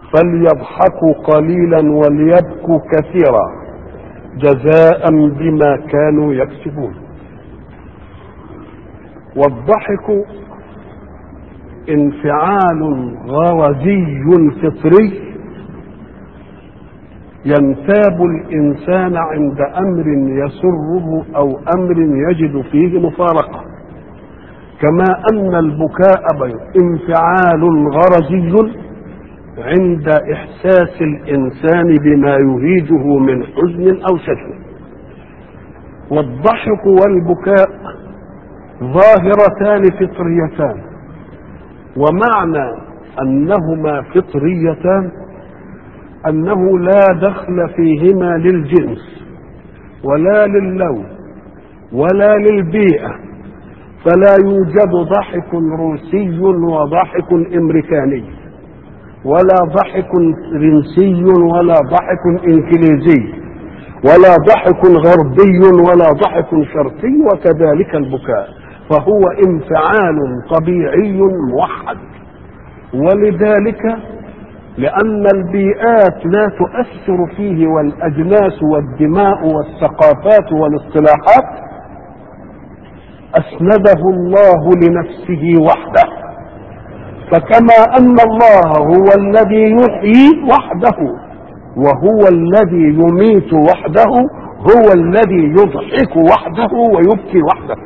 فليضحكوا قليلا وليبكوا كثيرا جزاء بما كانوا يكسبون والضحك انفعال غرزي فطري ينتاب الانسان عند امر يسره او امر يجد فيه مفارقه كما ان البكاء انفعال غرزي عند احساس الانسان بما يهيجه من حزن او شجن والضحك والبكاء ظاهرتان فطريتان ومعنى انهما فطريتان انه لا دخل فيهما للجنس ولا للون ولا للبيئه فلا يوجد ضحك روسي وضحك امريكاني ولا ضحك فرنسي ولا ضحك انجليزي ولا ضحك غربي ولا ضحك شرقي وكذلك البكاء فهو انفعال طبيعي موحد ولذلك لأن البيئات لا تؤثر فيه والأجناس والدماء والثقافات والاصطلاحات أسنده الله لنفسه وحده فكما أن الله هو الذي يحيي وحده وهو الذي يميت وحده هو الذي يضحك وحده ويبكي وحده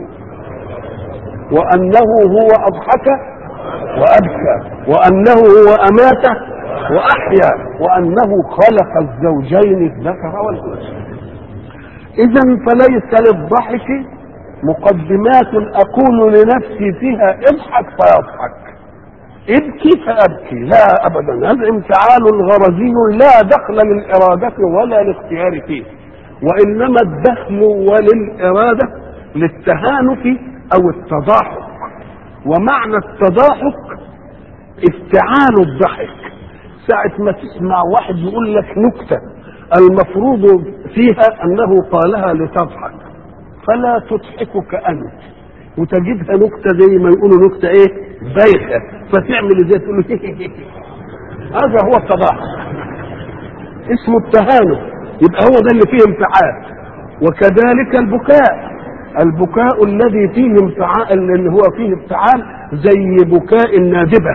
وأنه هو أضحك وأبكى وأنه هو أمات وأحيا وأنه خلق الزوجين الذكر والأنثى إذا فليس للضحك مقدمات أقول لنفسي فيها اضحك فيضحك ابكي فأبكي لا أبدا هذا انفعال غرزي لا دخل للإرادة ولا الاختيار فيه وإنما الدخل وللإرادة للتهانف أو التضاحك ومعنى التضاحك افتعال الضحك ساعة ما تسمع واحد يقول لك نكتة المفروض فيها أنه قالها لتضحك فلا تضحكك أنت وتجدها نكتة زي ما يقولوا نكتة إيه بايخة فتعمل ازاي تقول له هذا هو التضاحك اسمه التهانف يبقى هو ده اللي فيه انفعال وكذلك البكاء البكاء الذي فيه انفعال اللي هو فيه افتعال زي بكاء النادبه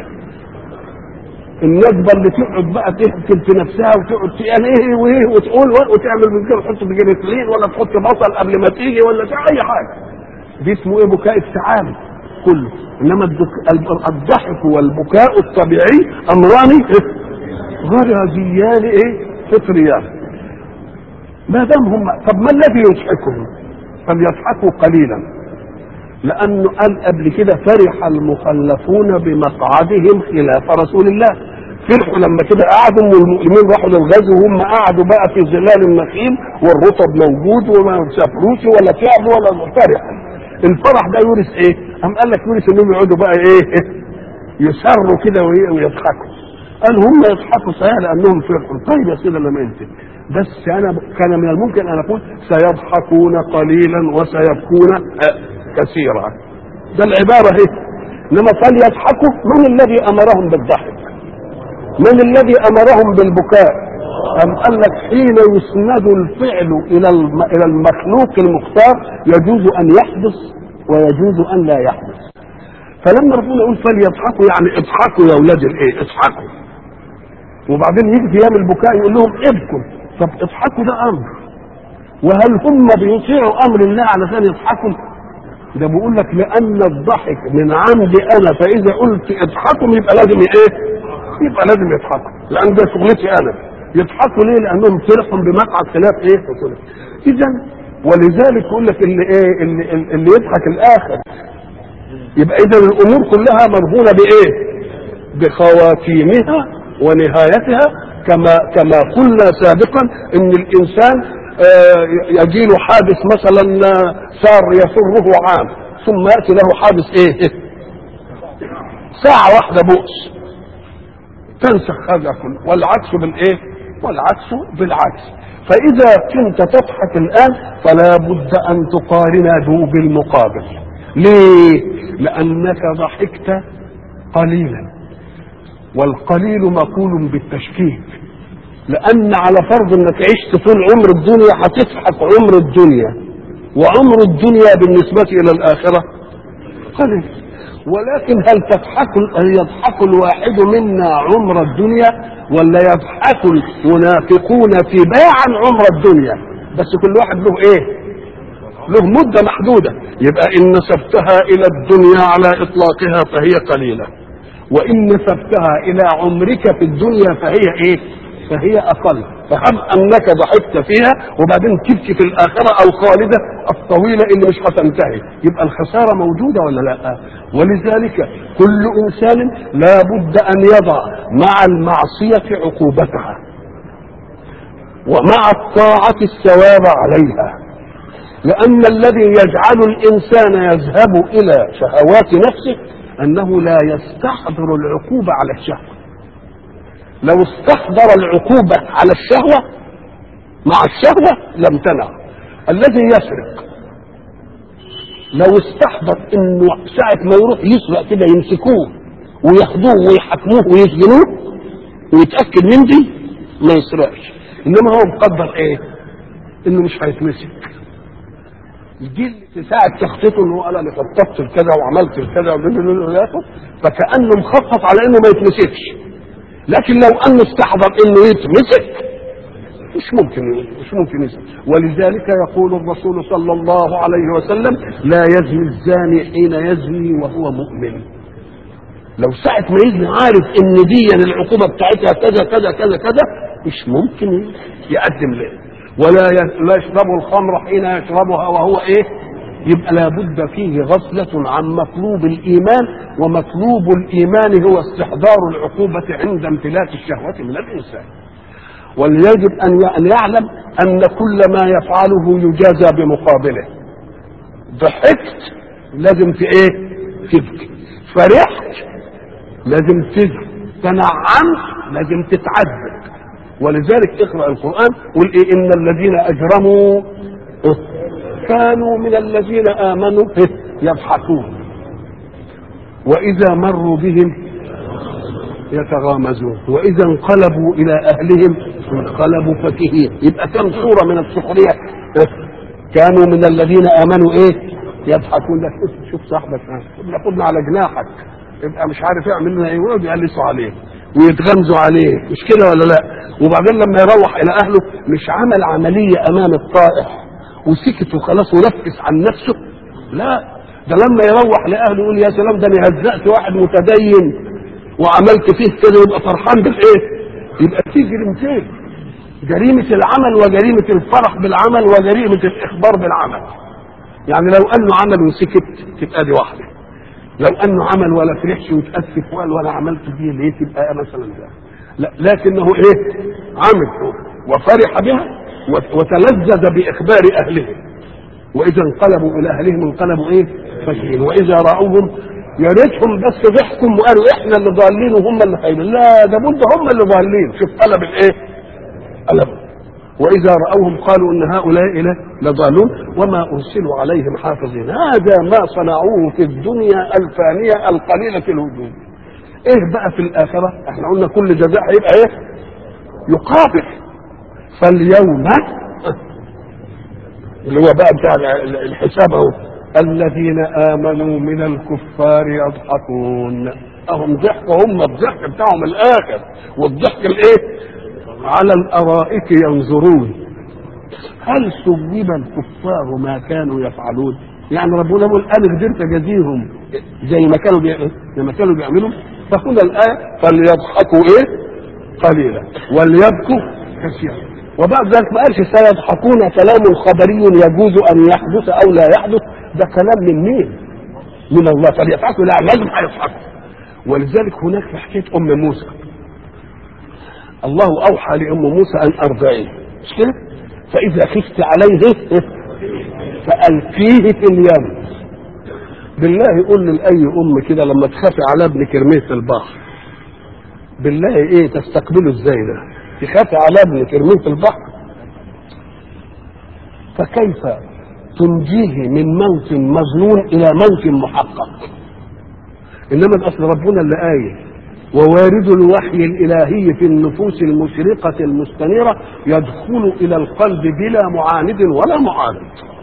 الندبه اللي تقعد بقى تهتم في نفسها وتقعد يعني ايه وايه وتقول وتعمل من كده تحط بجنسلين ولا تحط بصل قبل ما تيجي ولا تعمل اي حاجه دي اسمه ايه بكاء افتعال كله انما الضحك والبكاء الطبيعي امران غرزيان ايه فطريان ما دام هم طب ما الذي يضحكهم فليضحكوا قليلا لانه قال قبل كده فرح المخلفون بمقعدهم خلاف رسول الله فرحوا لما كده قعدوا والمؤمنين راحوا للغزو وهم قعدوا بقى في ظلال النخيل والرطب موجود وما سافروش ولا تعبوا ولا فرحوا الفرح ده يورث ايه؟ قام قال لك يورث انهم يقعدوا بقى ايه؟ يسروا كده ويضحكوا. قال هم يضحكوا صحيح لانهم فرحوا، طيب يا سيدي لما انت بس انا كان من الممكن ان اقول سيضحكون قليلا وسيبكون كثيرا. ده العباره اهي. انما فليضحكوا من الذي امرهم بالضحك؟ من الذي امرهم بالبكاء؟ أم قال لك حين يسند الفعل إلى إلى المخلوق المختار يجوز أن يحدث ويجوز أن لا يحدث. فلما ربنا يقول فليضحكوا يعني اضحكوا يا أولاد الإيه؟ اضحكوا. وبعدين يجي في أيام البكاء يقول لهم ابكوا. طب اضحكوا ده أمر. وهل هم بيطيعوا أمر الله علشان يضحكوا؟ ده بيقول لك لأن الضحك من عندي أنا فإذا قلت اضحكوا يبقى لازم إيه؟ يبقى لازم يضحكوا لأن ده شغلتي أنا. يضحكوا ليه؟ لانهم فرحوا بمقعد خلاف ايه؟ اذا ولذلك يقول لك اللي ايه؟ اللي, اللي يضحك الاخر يبقى اذا الامور كلها مرهونه بايه؟ بخواتيمها ونهايتها كما كما قلنا سابقا ان الانسان آه يجي له حادث مثلا صار يسره عام ثم ياتي له حادث ايه؟ ساعه واحده بؤس تنسخ هذا كله والعكس بالايه؟ والعكس بالعكس فإذا كنت تضحك الآن فلا بد أن تقارن بالمقابل ليه؟ لأنك ضحكت قليلا والقليل مقول بالتشكيك لان على فرض انك عشت طول عمر الدنيا هتضحك عمر الدنيا وعمر الدنيا بالنسبة الى الاخرة قليل ولكن هل تضحك هل يضحك الواحد منا عمر الدنيا ولا يضحك المنافقون تباعا عمر الدنيا بس كل واحد له ايه له مدة محدودة يبقى إن نسبتها إلى الدنيا على إطلاقها فهي قليلة وإن نسبتها إلى عمرك في الدنيا فهي إيه فهي أقل فهم أنك ضحكت فيها وبعدين تبكي في الآخرة الخالدة الطويلة اللي مش هتنتهي يبقى الخسارة موجودة ولا لا ولذلك كل إنسان لا بد أن يضع مع المعصية عقوبتها ومع الطاعة الثواب عليها لأن الذي يجعل الإنسان يذهب إلى شهوات نفسه أنه لا يستحضر العقوبة على الشهوة لو استحضر العقوبة على الشهوة مع الشهوة لم تنع الذي يسرق لو استحضر انه ساعة ما يروح يسرق كده يمسكوه وياخدوه ويحكموه ويسجنوه ويتأكد من دي ما يسرقش انما هو مقدر ايه انه مش هيتمسك يجي في ساعة تخطيطه انه قال انا خططت لكذا وعملت لكذا فكأنه مخطط على انه ما يتمسكش لكن لو انه استحضر انه يتمسك مش ممكن مش ممكن يسمع ولذلك يقول الرسول صلى الله عليه وسلم لا يزني الزاني حين يزني وهو مؤمن لو ساعة ما يزني عارف ان دي العقوبة بتاعتها كذا كذا كذا كذا مش ممكن يقدم له ولا لا يشرب الخمر حين يشربها وهو ايه يبقى لابد فيه غفلة عن مطلوب الإيمان ومطلوب الإيمان هو استحضار العقوبة عند امتلاك الشهوة من الإنسان وليجب أن يعلم أن كل ما يفعله يجازى بمقابله ضحكت لازم في ايه تبكي فرحت لازم تزعل تنعمت لازم تتعذب ولذلك اقرا القران قل إيه ان الذين اجرموا كانوا من الذين امنوا يضحكون واذا مروا بهم يتغامزون واذا انقلبوا الى اهلهم انقلبوا فكهين يبقى كم صوره من السخريه كانوا من الذين امنوا ايه يضحكون لك شوف صاحبك ياخدنا على جناحك يبقى مش عارف يعمل لنا ايه ويقعدوا يقلسوا عليه ويتغمزوا عليه مش كده ولا لا وبعدين لما يروح الى اهله مش عمل عمليه امام الطائح وسكت وخلاص ونفس عن نفسه لا ده لما يروح لاهله يقول يا سلام ده انا هزقت واحد متدين وعملت فيه كده يبقى فرحان بالايه؟ يبقى في جريمتين جريمه العمل وجريمه الفرح بالعمل وجريمه الاخبار بالعمل يعني لو انه عمل وسكت تبقى دي واحده لو انه عمل ولا فرحش وتاسف وقال وانا عملت دي ليه تبقى مثلا ده لا لكنه ايه عمل وفرح بها وتلذذ باخبار اهله واذا انقلبوا الى اهلهم انقلبوا ايه فكهين واذا راوهم يا ريتهم بس ضحكوا وقالوا احنا اللي ضالين وهم اللي خايبين لا ده بد هم اللي ضالين شوف قلب الايه قلب واذا راوهم قالوا ان هؤلاء لضالون وما ارسلوا عليهم حافظين هذا ما صنعوه في الدنيا الفانيه القليله الوجود ايه بقى في الاخره احنا قلنا كل جزاء هيبقى ايه يقابل فاليوم اللي هو بقى بتاع الحساب اهو الذين امنوا من الكفار يضحكون اهم ضحكوا هم الضحك بتاعهم الاخر والضحك الايه على الارائك ينظرون هل ثوب الكفار ما كانوا يفعلون يعني ربنا يقول انا قدرت اجازيهم زي ما كانوا بي... زي ما كانوا بيعملوا فهنا الايه فليضحكوا ايه قليلا وليبكوا كثيرا وبعد ذلك ما قالش سيضحكون كلام خبري يجوز ان يحدث او لا يحدث ده كلام من مين؟ من الله فليضحكوا لا لازم هيضحكوا ولذلك هناك في حكايه ام موسى الله اوحى لام موسى ان ارضعيه مش كده؟ فاذا خفت عليه فالقيه في اليم بالله قول لاي ام كده لما تخافي على ابنك ارميه في البحر بالله ايه تستقبله ازاي ده؟ تخافي على ابنك ارميه في البحر فكيف تنجيه من موت مظنون الى موت محقق انما الاصل ربنا اللي قايل ووارد الوحي الإلهي في النفوس المشرقة المستنيرة يدخل إلى القلب بلا معاند ولا معارض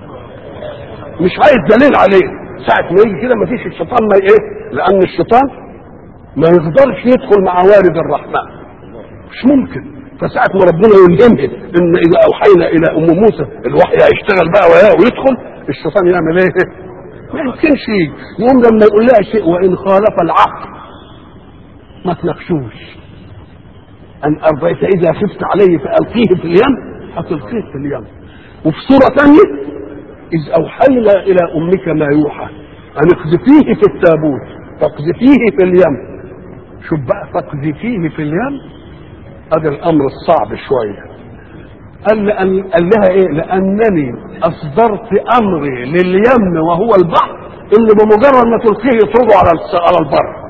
مش عايز دليل عليه ساعة ما يجي كده ما فيش الشيطان ما ايه لأن الشيطان ما يقدرش يدخل مع وارد الرحمن مش ممكن فساعة ما ربنا يلهمه ان اذا اوحينا الى ام موسى الوحي هيشتغل بقى وياه ويدخل الشيطان يعمل ايه؟ ما يمكنش يجي يقوم لما يقول لها شيء وان خالف العقل ما تناقشوش ان ارضيت اذا خفت عليه فالقيه في اليم هتلقيه في اليم وفي سوره ثانيه اذ اوحينا الى امك ما يوحى ان اقذفيه في التابوت فاقذفيه في اليم شوف بقى فاقذفيه في اليم هذا الامر الصعب شويه قال لأن قال لها ايه لانني اصدرت امري لليم وهو البحر اللي بمجرد ما تلقيه يطرده على على البر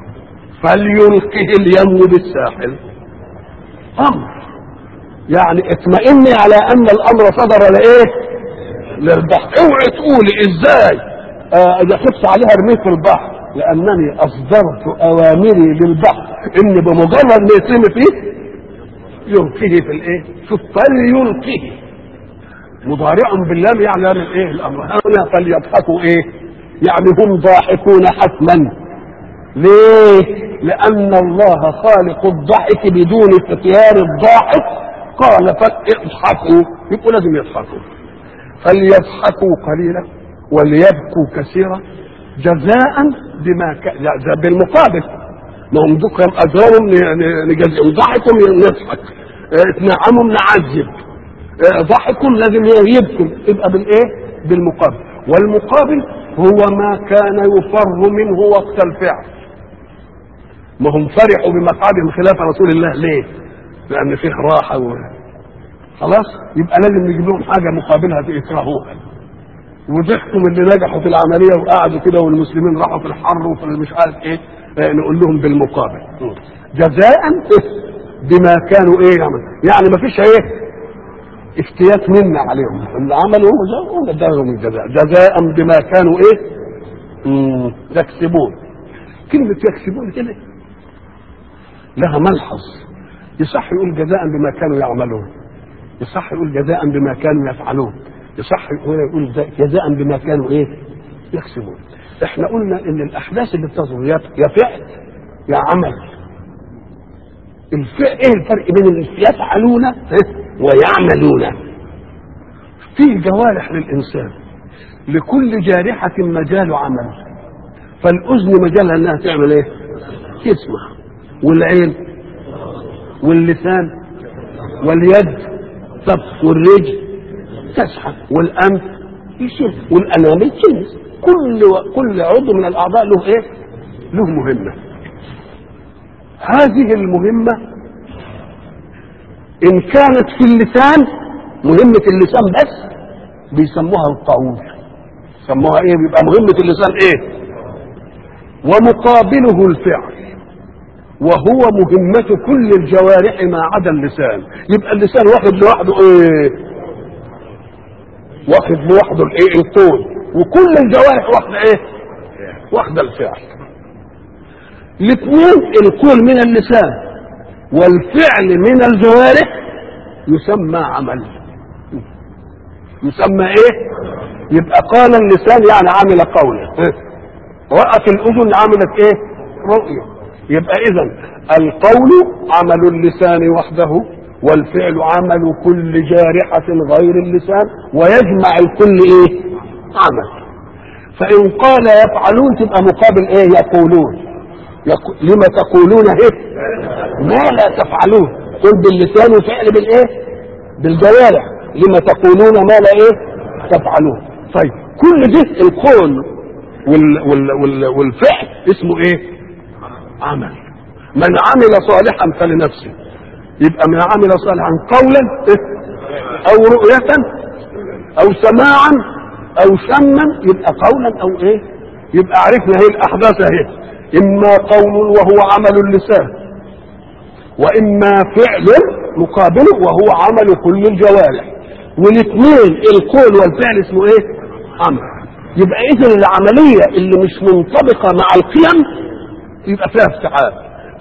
فليلقه اليم بالساحل امر يعني اطمئني على ان الامر صدر لايه للبحر اوعي تقولي ازاي آه اذا خفت عليها ارميه في البحر لانني اصدرت اوامري للبحر ان بمجرد ما يترمي فيه يلقيه في الايه شوف فليلقيه مضارع باللام يعني يعمل ايه الامر هنا فليضحكوا ايه يعني هم ضاحكون حتما ليه لان الله خالق الضحك بدون اختيار الضاحك قال فاضحكوا يبقوا لازم يضحكوا فليضحكوا قليلا وليبكوا كثيرا جزاء بما ك... بالمقابل ما هم ذكر اجرهم نجزئهم ضحكم نضحك اتنعمهم نعذب ضحكم لازم يبكم يبقى بالايه؟ بالمقابل والمقابل هو ما كان يفر منه وقت الفعل ما هم فرحوا بمقعدهم خلاف رسول الله ليه؟ لان فيه راحه و... خلاص يبقى لازم نجيب لهم حاجه مقابلها يكرهوها وضحكوا من اللي نجحوا في العمليه وقعدوا كده والمسلمين راحوا في الحر وفي مش عارف ايه نقول لهم بالمقابل جزاء بما كانوا ايه يعمل يعني ما فيش ايه افتيات منا عليهم اللي عملوا هم اداهم الجزاء جزاء بما كانوا ايه يكسبون كلمة يكسبون كده لها ملحظ يصح يقول جزاء بما كانوا يعملون يصح يقول جزاء بما كانوا يفعلون يصح يقول جزاء بما كانوا ايه يكسبون احنا قلنا ان الاحداث اللي بتصدر يا فعل يا عمل الفعل ايه الفرق بين يفعلون ويعملون في جوارح للانسان لكل جارحة مجال عمل فالأذن مجالها انها تعمل ايه؟ تسمع والعين واللسان واليد طب والرجل تسحب والأنف يشد والأنامل تلمس كل كل عضو من الاعضاء له ايه؟ له مهمه. هذه المهمه ان كانت في اللسان مهمه اللسان بس بيسموها القول. سموها ايه؟ بيبقى مهمه اللسان ايه؟ ومقابله الفعل. وهو مهمة كل الجوارح ما عدا اللسان، يبقى اللسان واخد لوحده ايه؟ واخد لوحده الايه؟ القول، وكل الجوارح واخده ايه واخده الفعل الاثنين القول من اللسان والفعل من الجوارح يسمى عمل يسمى ايه يبقى قال اللسان يعني عمل قولا رأت الأذن عملت ايه رؤية يبقى إذا القول عمل اللسان وحده والفعل عمل كل جارحة غير اللسان ويجمع الكل ايه عمل فإن قال يفعلون تبقى مقابل ايه يقولون يقو... لما تقولون ايه ما لا تفعلون قل باللسان وفعل بالايه بالجوارح لما تقولون ما لا ايه تفعلون طيب كل ده القول وال... وال... وال... والفعل اسمه ايه عمل من عمل صالحا فلنفسه يبقى من عمل صالحا قولا إيه؟ او رؤية او سماعا او شما يبقى قولا او ايه يبقى عرفنا هي الاحداث اهي اما قول وهو عمل اللسان واما فعل مقابله وهو عمل كل الجوارح والاثنين القول والفعل اسمه ايه عمل يبقى اذا العمليه اللي مش منطبقه مع القيم يبقى فيها افتعال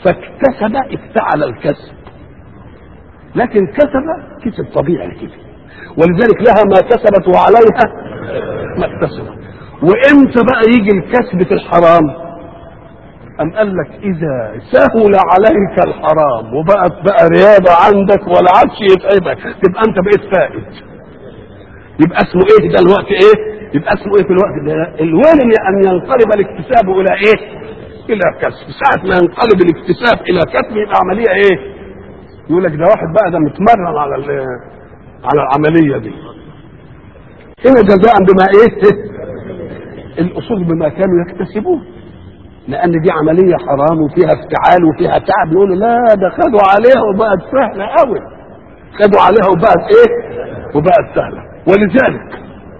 فاكتسب افتعل الكسب لكن كسب كسب طبيعي كده ولذلك لها ما كسبت وعليها ما اكتسبت وامتى بقى يجي الكسب في الحرام أم قال لك إذا سهل عليك الحرام وبقت بقى رياضة عندك ولا عادش يتعبك تبقى أنت بقيت فائد يبقى اسمه إيه ده الوقت إيه؟ يبقى اسمه إيه في الوقت ده؟ الوالم أن ينقلب الاكتساب إلى إيه؟ إلى كسب ساعة ما ينقلب الاكتساب إلى كسب يبقى عملية إيه؟ يقول لك ده واحد بقى ده متمرن على على العملية دي هنا جزاء بما إيه؟ الأصول بما كانوا يكتسبون لان دي عمليه حرام وفيها افتعال وفيها تعب نقول لا ده خدوا عليها وبقت سهله قوي خدوا عليها وبقت ايه وبقت سهله ولذلك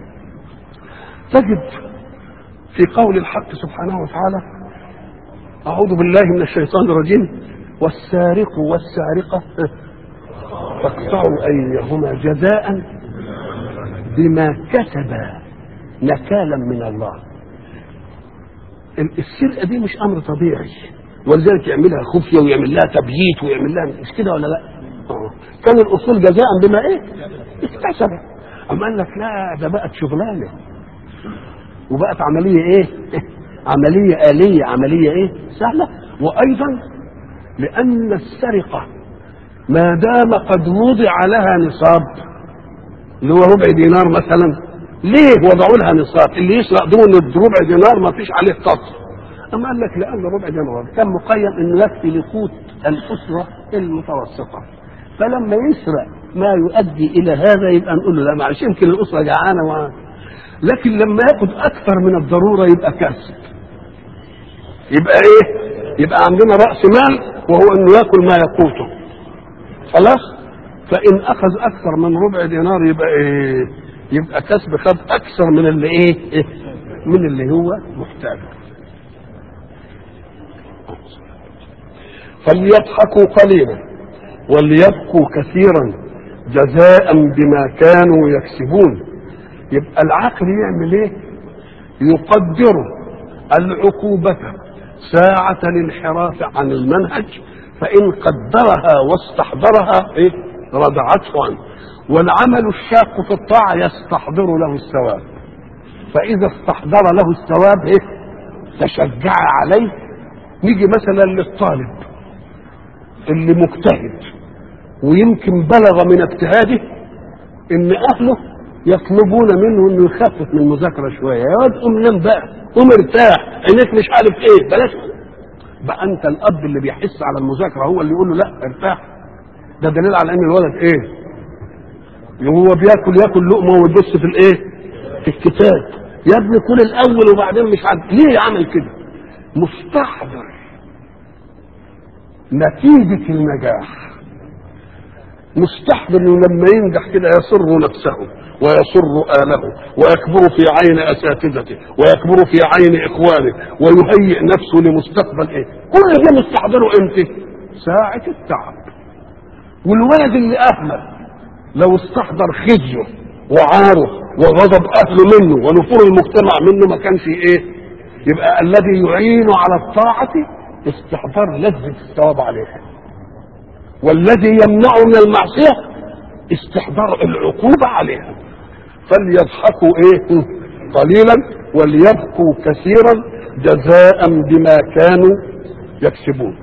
تجد في قول الحق سبحانه وتعالى اعوذ بالله من الشيطان الرجيم والسارق والسارقه فاقطعوا ايديهما جزاء بما كسبا نكالا من الله السرقه دي مش امر طبيعي ولذلك يعملها خفيه ويعمل لها تبييت ويعمل لها مش كده ولا لا؟ آه. كان الاصول جزاء بما ايه؟ اكتسب اما قال لك لا ده بقت شغلانه وبقت عمليه ايه؟ عمليه اليه عمليه ايه؟ سهله وايضا لان السرقه ما دام قد وضع لها نصاب اللي هو ربع دينار مثلا ليه وضعوا لها نصاب اللي يسرق دون ربع دينار ما فيش عليه قطر اما قال لك لان ربع دينار كان مقيم انه يكفي لقوت الاسره المتوسطه فلما يسرق ما يؤدي الى هذا يبقى نقول له لا معلش يمكن الاسره جعانه و... لكن لما ياخد اكثر من الضروره يبقى كسب يبقى ايه يبقى عندنا راس مال وهو انه ياكل ما يقوته خلاص فان اخذ اكثر من ربع دينار يبقى ايه يبقى كسب خد اكثر من اللي ايه, إيه؟ من اللي هو محتاج فليضحكوا قليلا وليبكوا كثيرا جزاء بما كانوا يكسبون يبقى العقل يعمل ايه يقدر العقوبة ساعة الانحراف عن المنهج فإن قدرها واستحضرها إيه؟ ردعته عنه والعمل الشاق في الطاعة يستحضر له الثواب فإذا استحضر له الثواب إيه؟ تشجع عليه نيجي مثلا للطالب اللي مجتهد ويمكن بلغ من اجتهاده ان اهله يطلبون منه انه يخفف من المذاكره شويه يا واد قوم نام بقى قوم ارتاح عينيك مش عارف ايه بلاش بقى انت الاب اللي بيحس على المذاكره هو اللي يقول له لا ارتاح ده دليل على ان الولد ايه هو بياكل ياكل لقمه ويبص في الايه في الكتاب يا ابني كل الاول وبعدين مش عارف ليه عمل كده مستحضر نتيجه النجاح مستحضر انه لما ينجح كده يسر نفسه ويسر آله ويكبر في عين أساتذته ويكبر في عين إخوانه ويهيئ نفسه لمستقبل إيه كل ده مستحضره إمتى ساعة التعب والولد اللي أهمل لو استحضر خزيه وعاره وغضب أهله منه ونفور المجتمع منه ما كانش إيه يبقى الذي يعين على الطاعة استحضار لذة الثواب عليها والذي يمنعه من المعصية استحضار العقوبة عليها فليضحكوا ايه قليلا وليبكوا كثيرا جزاء بما كانوا يكسبون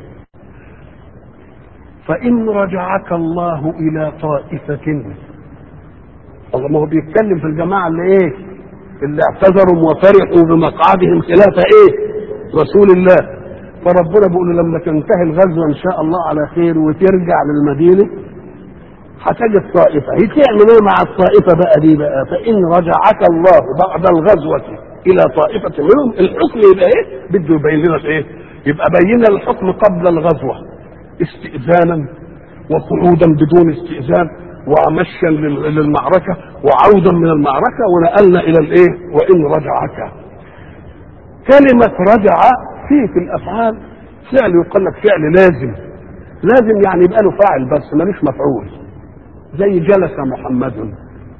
فإن رجعك الله إلى طائفة الله ما هو بيتكلم في الجماعة اللي ايه اللي اعتذروا وفرحوا بمقعدهم خلاف ايه رسول الله فربنا بيقول لما تنتهي الغزوه ان شاء الله على خير وترجع للمدينه هتجد طائفه هي تعمل ايه مع الطائفه بقى دي بقى فان رجعك الله بعد الغزوه الى طائفه منهم الحكم يبقى ايه؟ بده يبين لنا ايه؟ يبقى بين الحكم قبل الغزوه استئذانا وقعودا بدون استئذان ومشيا للمعركه وعودا من المعركه ونقلنا الى الايه؟ وان رجعك كلمه رجع في في الافعال فعل يقال لك فعل لازم لازم يعني يبقى له فاعل بس ملوش مفعول زي جلس محمد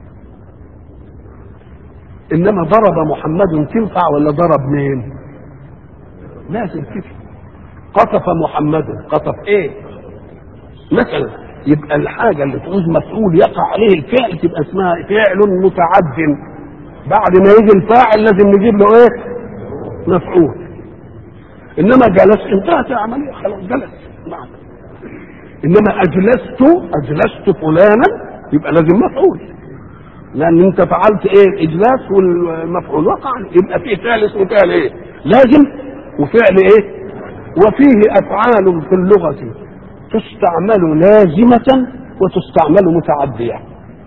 انما ضرب محمد تنفع ولا ضرب مين لازم كده قطف محمد قطف ايه مثلا يبقى الحاجه اللي تعوز مفعول يقع عليه الفعل تبقى اسمها فعل متعد بعد ما يجي الفاعل لازم نجيب له ايه مفعول انما جلس انتهت العمليه خلاص جلس نعم انما اجلست اجلست فلانا يبقى لازم مفعول لان انت فعلت ايه الاجلاس والمفعول وقع يبقى في فعل اسمه فعل ايه لازم وفعل ايه وفيه افعال في اللغه تستعمل لازمه وتستعمل متعديه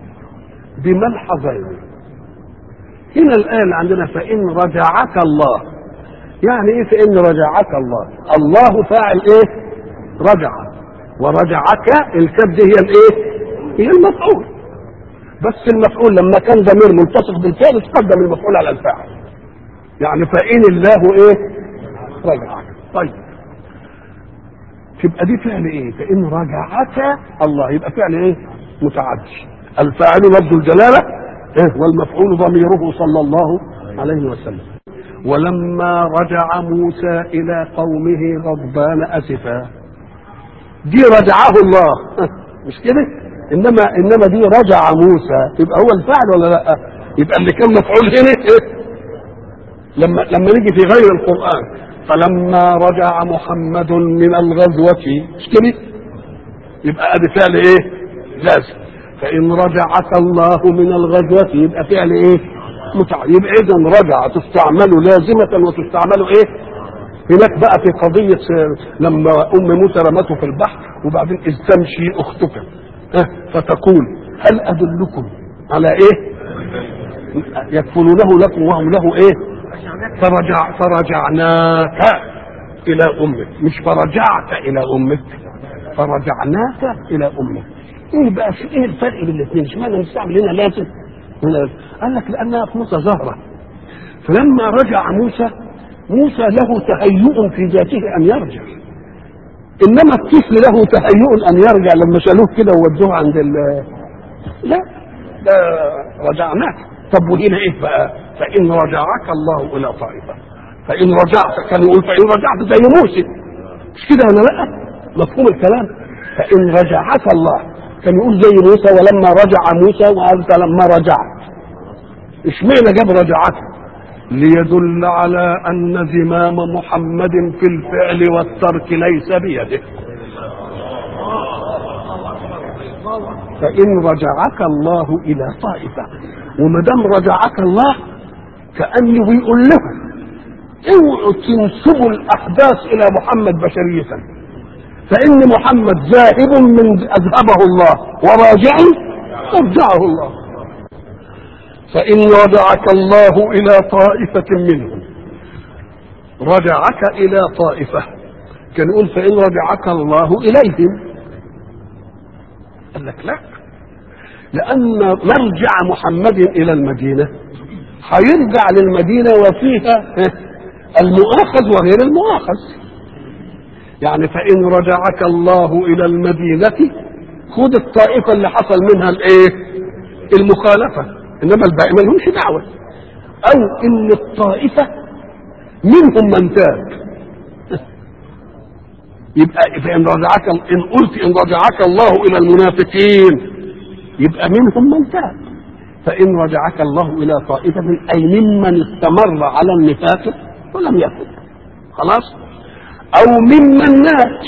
بملحظين هنا الآية اللي عندنا فإن رجعك الله يعني إيه فإن رجعك الله الله فاعل إيه رجع ورجعك الكاف دي هي الإيه هي المفعول بس المفعول لما كان ضمير ملتصق بالفعل تقدم المفعول على الفاعل يعني فإن الله إيه رجعك طيب تبقى دي فعل ايه فان رجعك الله يبقى فعل ايه متعدي الفاعل لفظ الجلاله إيه؟ والمفعول ضميره صلى الله عليه وسلم ولما رجع موسى الى قومه غضبان اسفا دي رجعه الله مش كده انما انما دي رجع موسى يبقى هو الفاعل ولا لا يبقى اللي كان مفعول هنا إيه؟ لما لما نيجي في غير القران فلما رجع محمد من الغزوة مش كده يبقى ادي فعل ايه لازم فإن رجعك الله من الغزوة يبقى فعل ايه؟ متع... يبقى إذا رجع تستعمل لازمة وتستعمل ايه؟ هناك بقى في قضية لما أم موسى رمته في البحر وبعدين إذ تمشي أختك ها فتقول هل أدلكم على إيه؟ يكفلونه لكم وهم له إيه؟ فرجع فرجعناك إلى أمك مش فرجعت إلى أمك فرجعناك إلى أمك ايه بقى في ايه الفرق بين الاثنين؟ اشمعنى نستعمل هنا لازم؟ هنا قال لك لانها في موسى زهره فلما رجع موسى موسى له تهيؤ في ذاته ان يرجع انما الطفل له تهيؤ ان يرجع لما شالوه كده وودوه عند ال لا ده رجعناك طب وهنا ايه بقى؟ فان رجعك الله الى طائفه فان رجعت كان يقول فان رجعت زي موسى مش كده ولا لا؟ مفهوم الكلام فان رجعك الله كان يقول زي موسى ولما رجع موسى وانت لما رجعت اشمعنى جاب رجعته ليدل على ان زمام محمد في الفعل والترك ليس بيده فان رجعك الله الى طائفه وما دام رجعك الله كانه بيقول له اوعوا تنسبوا الاحداث الى محمد بشريه فإن محمد ذاهب من أذهبه الله وراجع أرجعه الله فإن رجعك الله إلى طائفة منهم رجعك إلى طائفة كان يقول فإن رجعك الله إليهم قال لك لا لأن مرجع محمد إلى المدينة هيرجع للمدينة وفيها المؤاخذ وغير المؤاخذ يعني فإن رجعك الله إلى المدينة خد الطائفة اللي حصل منها الإيه؟ المخالفة إنما الباقي ما لهمش دعوة أو إن الطائفة منهم من تاب يبقى فإن رجعك إن قلت إن رجعك الله إلى المنافقين يبقى منهم من تاب فإن رجعك الله إلى طائفة أي ممن استمر على النفاق ولم يكن خلاص او ممن مات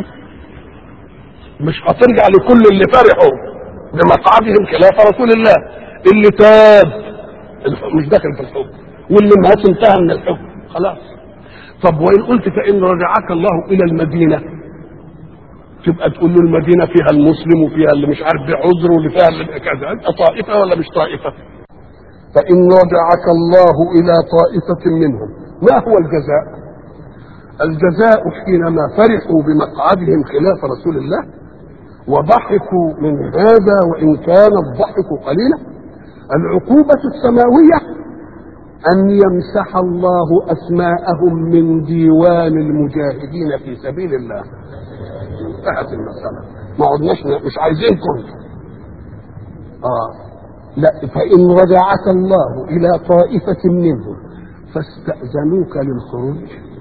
مش هترجع لكل اللي فرحوا بمقعدهم خلاف رسول الله اللي تاب مش داخل في الحكم واللي مات انتهى من الحكم خلاص طب وان قلت فان رجعك الله الى المدينه تبقى تقول له المدينه فيها المسلم وفيها اللي مش عارف بعذر واللي فيها اللي كذا انت طائفه ولا مش طائفه فان رجعك الله الى طائفه منهم ما هو الجزاء الجزاء حينما فرحوا بمقعدهم خلاف رسول الله وضحكوا من هذا وان كان الضحك قليلا العقوبة السماوية أن يمسح الله أسماءهم من ديوان المجاهدين في سبيل الله انتهت المسألة ما عدناش مش عايزينكم آه لا فإن رجعك الله إلى طائفة منهم فاستأذنوك للخروج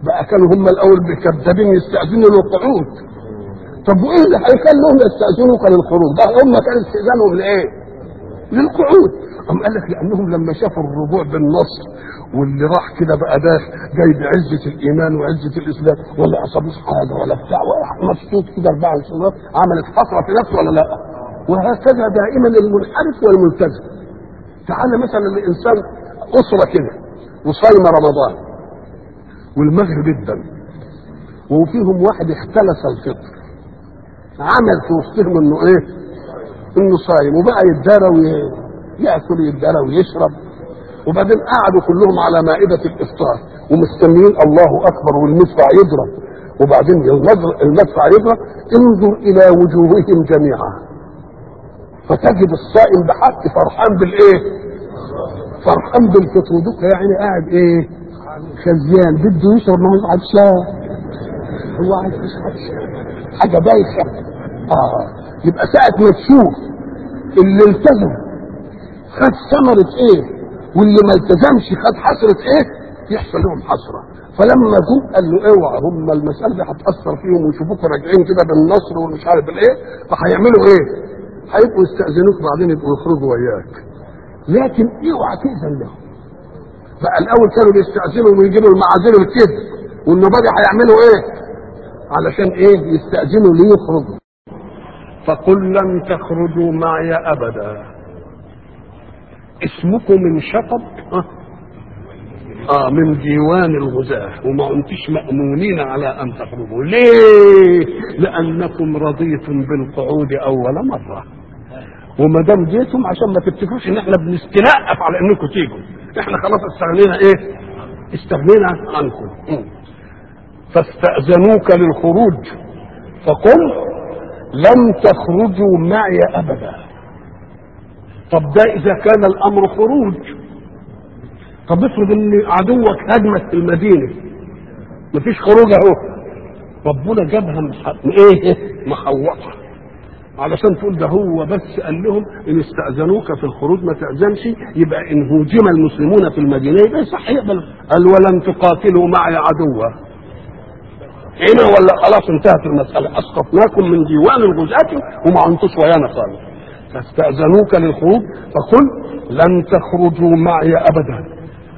بقى كانوا هم الاول كذابين يستاذنوا للقعود طب وايه اللي هيخليهم يستاذنوك للخروج ده هم كان استئذانهم لايه للقعود أم قال لك لانهم لما شافوا الرجوع بالنصر واللي راح كده بقى ده جاي بعزه الايمان وعزه الاسلام ولا اصابوش حاجه ولا بتاع وراح مبسوط كده اربع سنوات عملت حسره في نفسه ولا لا؟ وهكذا دائما المنحرف والملتزم. تعالى مثلا الانسان اسره كده وصايمه رمضان والمغرب جدا وفيهم واحد اختلس الفطر عمل في وسطهم انه ايه؟ انه صايم وبقى يتدارى وياكل يتدارى ويشرب وبعدين قعدوا كلهم على مائدة الإفطار ومستنيين الله أكبر والمدفع يضرب وبعدين المدفع يضرب انظر إلى وجوههم جميعا فتجد الصائم بحق فرحان بالإيه؟ فرحان بالفطر ودوك يعني قاعد إيه؟ خزيان بده يشرب ما هو عطشان هو عايز يشرب حاجة بايخة آه يبقى ساعة ما تشوف اللي التزم خد ثمرة إيه؟ واللي ما التزمش خد حسرة ايه يحصل لهم حسرة فلما جم قال له اوعى هم المسألة دي هتأثر فيهم ويشوفوك راجعين كده بالنصر ومش عارف الايه فهيعملوا ايه؟ هيبقوا يستأذنوك بعدين يبقوا يخرجوا وياك لكن اوعى تأذن لهم بقى الأول كانوا بيستأذنوا ويجيبوا المعاذير الكذب والنبادي هيعملوا ايه؟ علشان ايه؟ يستأذنوا ليخرجوا فقل لن تخرجوا معي أبدا اسمكم من شطب آه. اه من ديوان الغزاة وما انتش مأمونين على ان تخرجوا ليه لانكم رضيتم بالقعود اول مرة وما دام جيتم عشان ما تفتكروش ان احنا بنستنقف على انكم تيجوا احنا خلاص استغنينا ايه استغنينا عنكم م. فاستأذنوك للخروج فقل لن تخرجوا معي ابدا طب ده اذا كان الامر خروج طب افرض ان عدوك هجمت في المدينه مفيش خروج اهو ربنا جابها مح... ايه محوطه علشان تقول ده هو بس قال لهم ان استاذنوك في الخروج ما تاذنش يبقى ان هوجم المسلمون في المدينه يبقى صح يقبل قال ولن تقاتلوا معي عدوا هنا ولا خلاص انتهت المساله اسقطناكم من ديوان الغزاة وما انتوش ويانا خالص فاستأذنوك للخروج فقل لن تخرجوا معي أبدا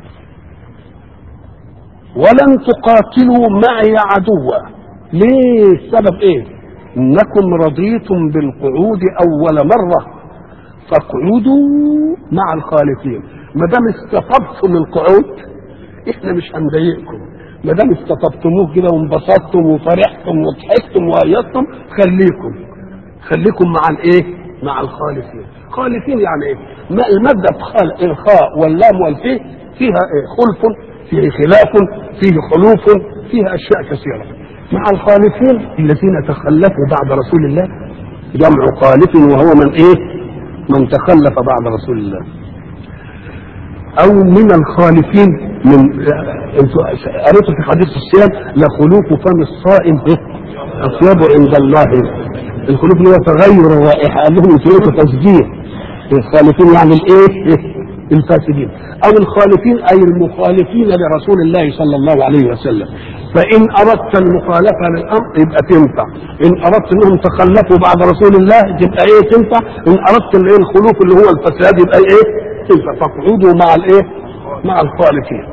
ولن تقاتلوا معي عدوا ليه السبب ايه انكم رضيتم بالقعود اول مرة فاقعدوا مع الخالفين ما دام استطبتم القعود احنا مش هنضايقكم ما دام استطبتموه كده وانبسطتم وفرحتم وضحكتم وهيصتم خليكم خليكم مع الايه مع الخالفين خالفين يعني ايه المادة خال الخاء واللام والفيه فيها ايه خلف فيه خلاف فيه خلوف فيها اشياء كثيرة مع الخالفين الذين تخلفوا بعد رسول الله جمع خالف وهو من ايه من تخلف بعد رسول الله او من الخالفين من انتوا قريتوا في حديث الصيام لخلوف فم الصائم اطيب عند الله الخلوف اللي هو تغير الرائحه قال لهم انتوا تسجيل الخالفين يعني الايه الفاسدين او الخالفين اي المخالفين لرسول الله صلى الله عليه وسلم فان اردت المخالفه للامر يبقى تنفع ان اردت انهم تخلفوا بعد رسول الله يبقى ايه تنفع ان اردت الايه الخلوف اللي هو الفساد يبقى ايه تنفع فاقعدوا مع الايه مع الخالفين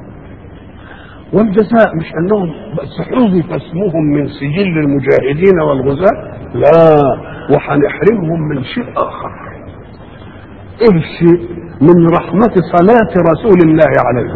والجزاء مش انهم بس حذف اسمهم من سجل المجاهدين والغزاة لا وهنحرمهم من شيء اخر ايه الشيء من رحمة صلاة رسول الله عليه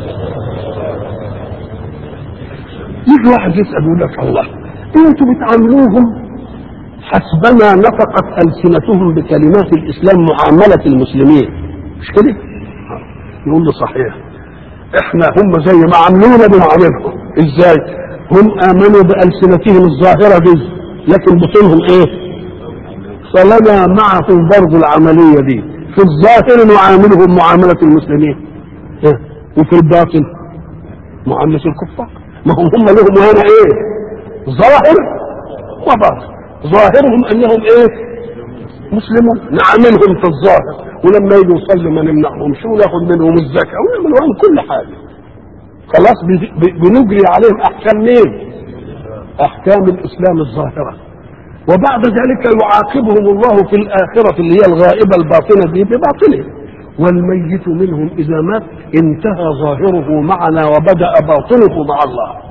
يجي واحد يسأل يقول لك الله انتوا بتعاملوهم حسبما نطقت ألسنتهم بكلمات الإسلام معاملة المسلمين مش كده؟ يقول له صحيح احنا هم زي ما عاملونا بنعاملهم ازاي؟ هم آمنوا بألسنتهم الظاهرة دي لكن بطونهم ايه؟ فلنا معهم برضو العملية دي في الظاهر نعاملهم معاملة المسلمين إيه؟ وفي الباطن معاملة الكفار ما هم هم لهم هنا ايه ظاهر وباطن ظاهرهم انهم ايه مسلمون نعاملهم في الظاهر ولما يجوا يصلوا ما نمنعهمش وناخد منهم الزكاة ونعمل لهم كل حاجة خلاص بنجري عليهم احكام مين احكام الاسلام الظاهره وبعد ذلك يعاقبهم الله في الاخره اللي هي الغائبه الباطنه دي بباطنه والميت منهم اذا مات انتهى ظاهره معنا وبدا باطنه مع الله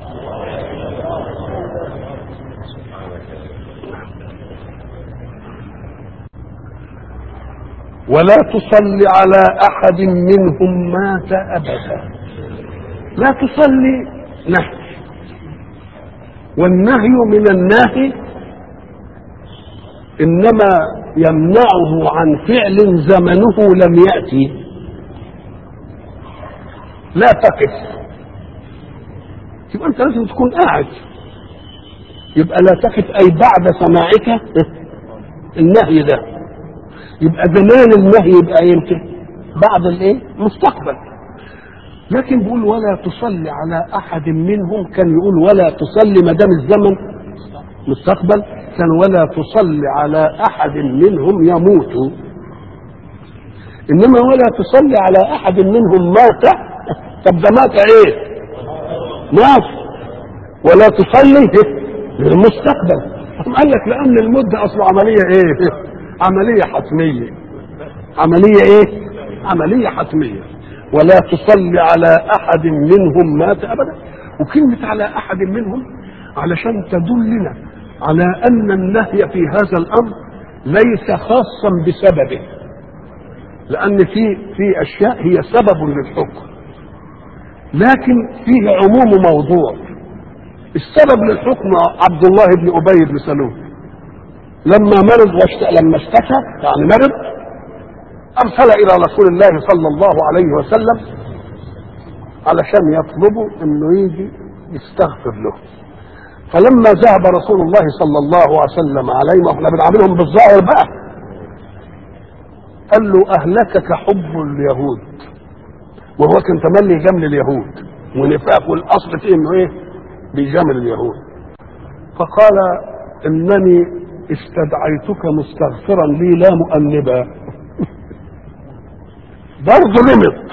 ولا تصل على احد منهم مات ابدا لا تصلي نهي والنهي من الناهي انما يمنعه عن فعل زمنه لم ياتي لا تقف يبقى انت لازم تكون قاعد يبقى لا تقف اي بعد سماعك النهي ده يبقى زمان النهي يبقى يمكن بعد الايه مستقبل لكن بيقول ولا تصلي على احد منهم كان يقول ولا تصلي ما دام الزمن مستقبل كان ولا تصلي على احد منهم يموت انما ولا تصلي على احد منهم مات طب ده مات ايه مات ولا تصلي للمستقبل قال لك لان الموت ده اصله عمليه ايه عمليه حتميه عمليه ايه عمليه حتميه ولا تصلي على احد منهم مات ابدا وكلمه على احد منهم علشان تدلنا على ان النهي في هذا الامر ليس خاصا بسببه لان في في اشياء هي سبب للحكم لكن فيه عموم موضوع السبب للحكم عبد الله بن ابي بن سلول لما مرض واشت... لما اشتكى يعني مرض ارسل الى رسول الله صلى الله عليه وسلم علشان يطلبوا انه يجي يستغفر له فلما ذهب رسول الله صلى الله عليه وسلم عليه واحنا بنعاملهم بالظاهر بقى قال له اهلكك حب اليهود وهو كان تملي جمل اليهود ونفاق والاصل فيه انه ايه بيجامل اليهود فقال انني استدعيتك مستغفرا لي لا مؤنبا برضه لمط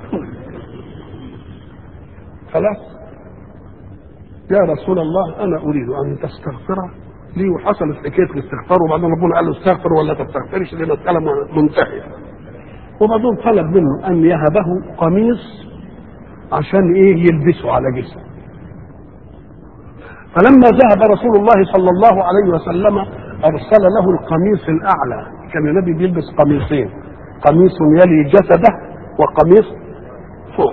خلاص يا رسول الله انا اريد ان تستغفر لي وحصلت حكايه الاستغفار وبعدين ربنا قال له استغفر ولا تستغفرش دي مساله منتهيه وبعدين طلب منه ان يهبه قميص عشان ايه يلبسه على جسمه فلما ذهب رسول الله صلى الله عليه وسلم ارسل له القميص الاعلى كان النبي بيلبس قميصين قميص يلي جسده وقميص فوق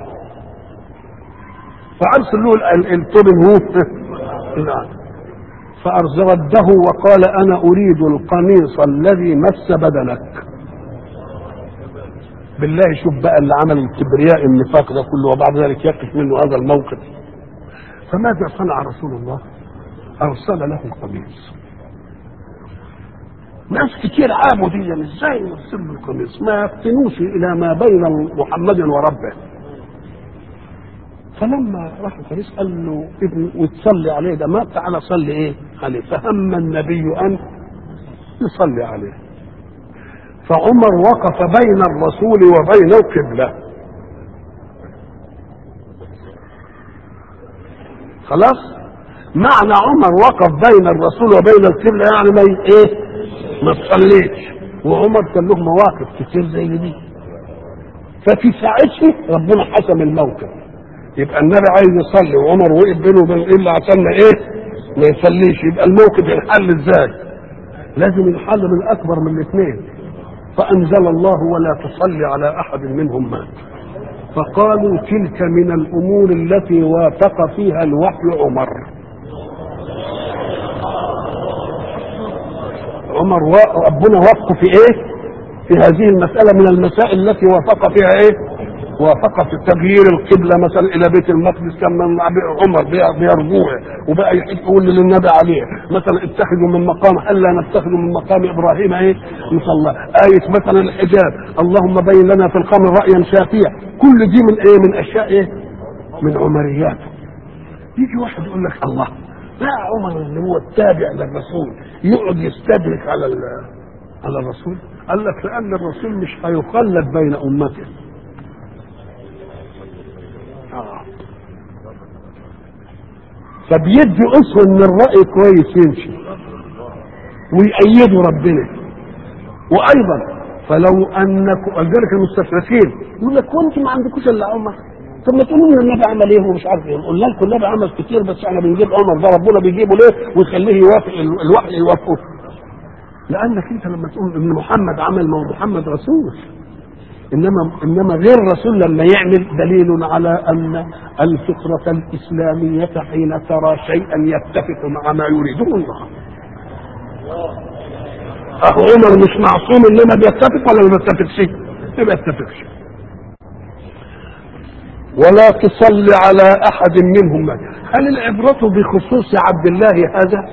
فارسل له الطب هو الأعلى فأرده وقال أنا أريد القميص الذي مس بدنك بالله شوف بقى اللي عمل الكبرياء النفاق ده كله وبعد ذلك يقف منه هذا الموقف فماذا صنع رسول الله أرسل له القميص ناس كتير عابوا دي ازاي يرسل له القميص ما يفتنوش الى ما بين محمد وربه فلما راح القميص قال له ابن وتصلي عليه ده مات تعالى صلي ايه عليه فهم النبي ان يصلي عليه فعمر وقف بين الرسول وبين القبله خلاص معنى عمر وقف بين الرسول وبين القبله يعني ما ايه ما تصليش وعمر كان له مواقف كتير زي دي ففي ساعتها ربنا حسم الموقف يبقى النبي عايز يصلي وعمر وقف بينه وبين الا عشان ايه ما يصليش يبقى الموقف ينحل ازاي لازم ينحل من اكبر من الاثنين فانزل الله ولا تصلي على احد منهم مات فقالوا تلك من الامور التي وافق فيها الوحي عمر عمر ربنا وفقه في ايه في هذه المسألة من المسائل التي وافق فيها ايه وافق في تغيير القبلة مثلا إلى بيت المقدس كان من عمر بيرجوه وبقى يقول للنبي عليه مثلا اتخذوا من مقام ألا نتخذ من مقام إبراهيم إيه مصلى آية مثلا الحجاب اللهم بين لنا في الخمر رأيا شافيا كل دي من إيه من أشياء إيه من عمرياته يجي واحد يقول لك الله لا عمر اللي هو التابع للرسول يقعد يستدرك على على الرسول قال لك لأن الرسول مش هيخلد بين أمته فبيدي اسوه ان الراي كويس يمشي ويأيدوا ربنا وايضا فلو انكم ولذلك المستشرقين يقول لك وانتم ما عندكوش الا عمر طب ما تقولوا لنا النبي عمل ايه ومش عارف ايه قلنا لكم النبي عمل كتير بس احنا بنجيب عمر ده ربنا بيجيبه ليه ويخليه يوافق ال- الوحي يوافقه لانك انت لما تقول ان محمد عمل ما هو محمد رسول انما انما غير رسول لما يعمل دليل على ان الفطره الاسلاميه حين ترى شيئا يتفق مع ما يريده الله اخو عمر مش معصوم انما بيتفق ولا ما بيتفقش؟ ما بيتفقش ولا تصلي على احد منهم مات هل العبرة بخصوص عبد الله هذا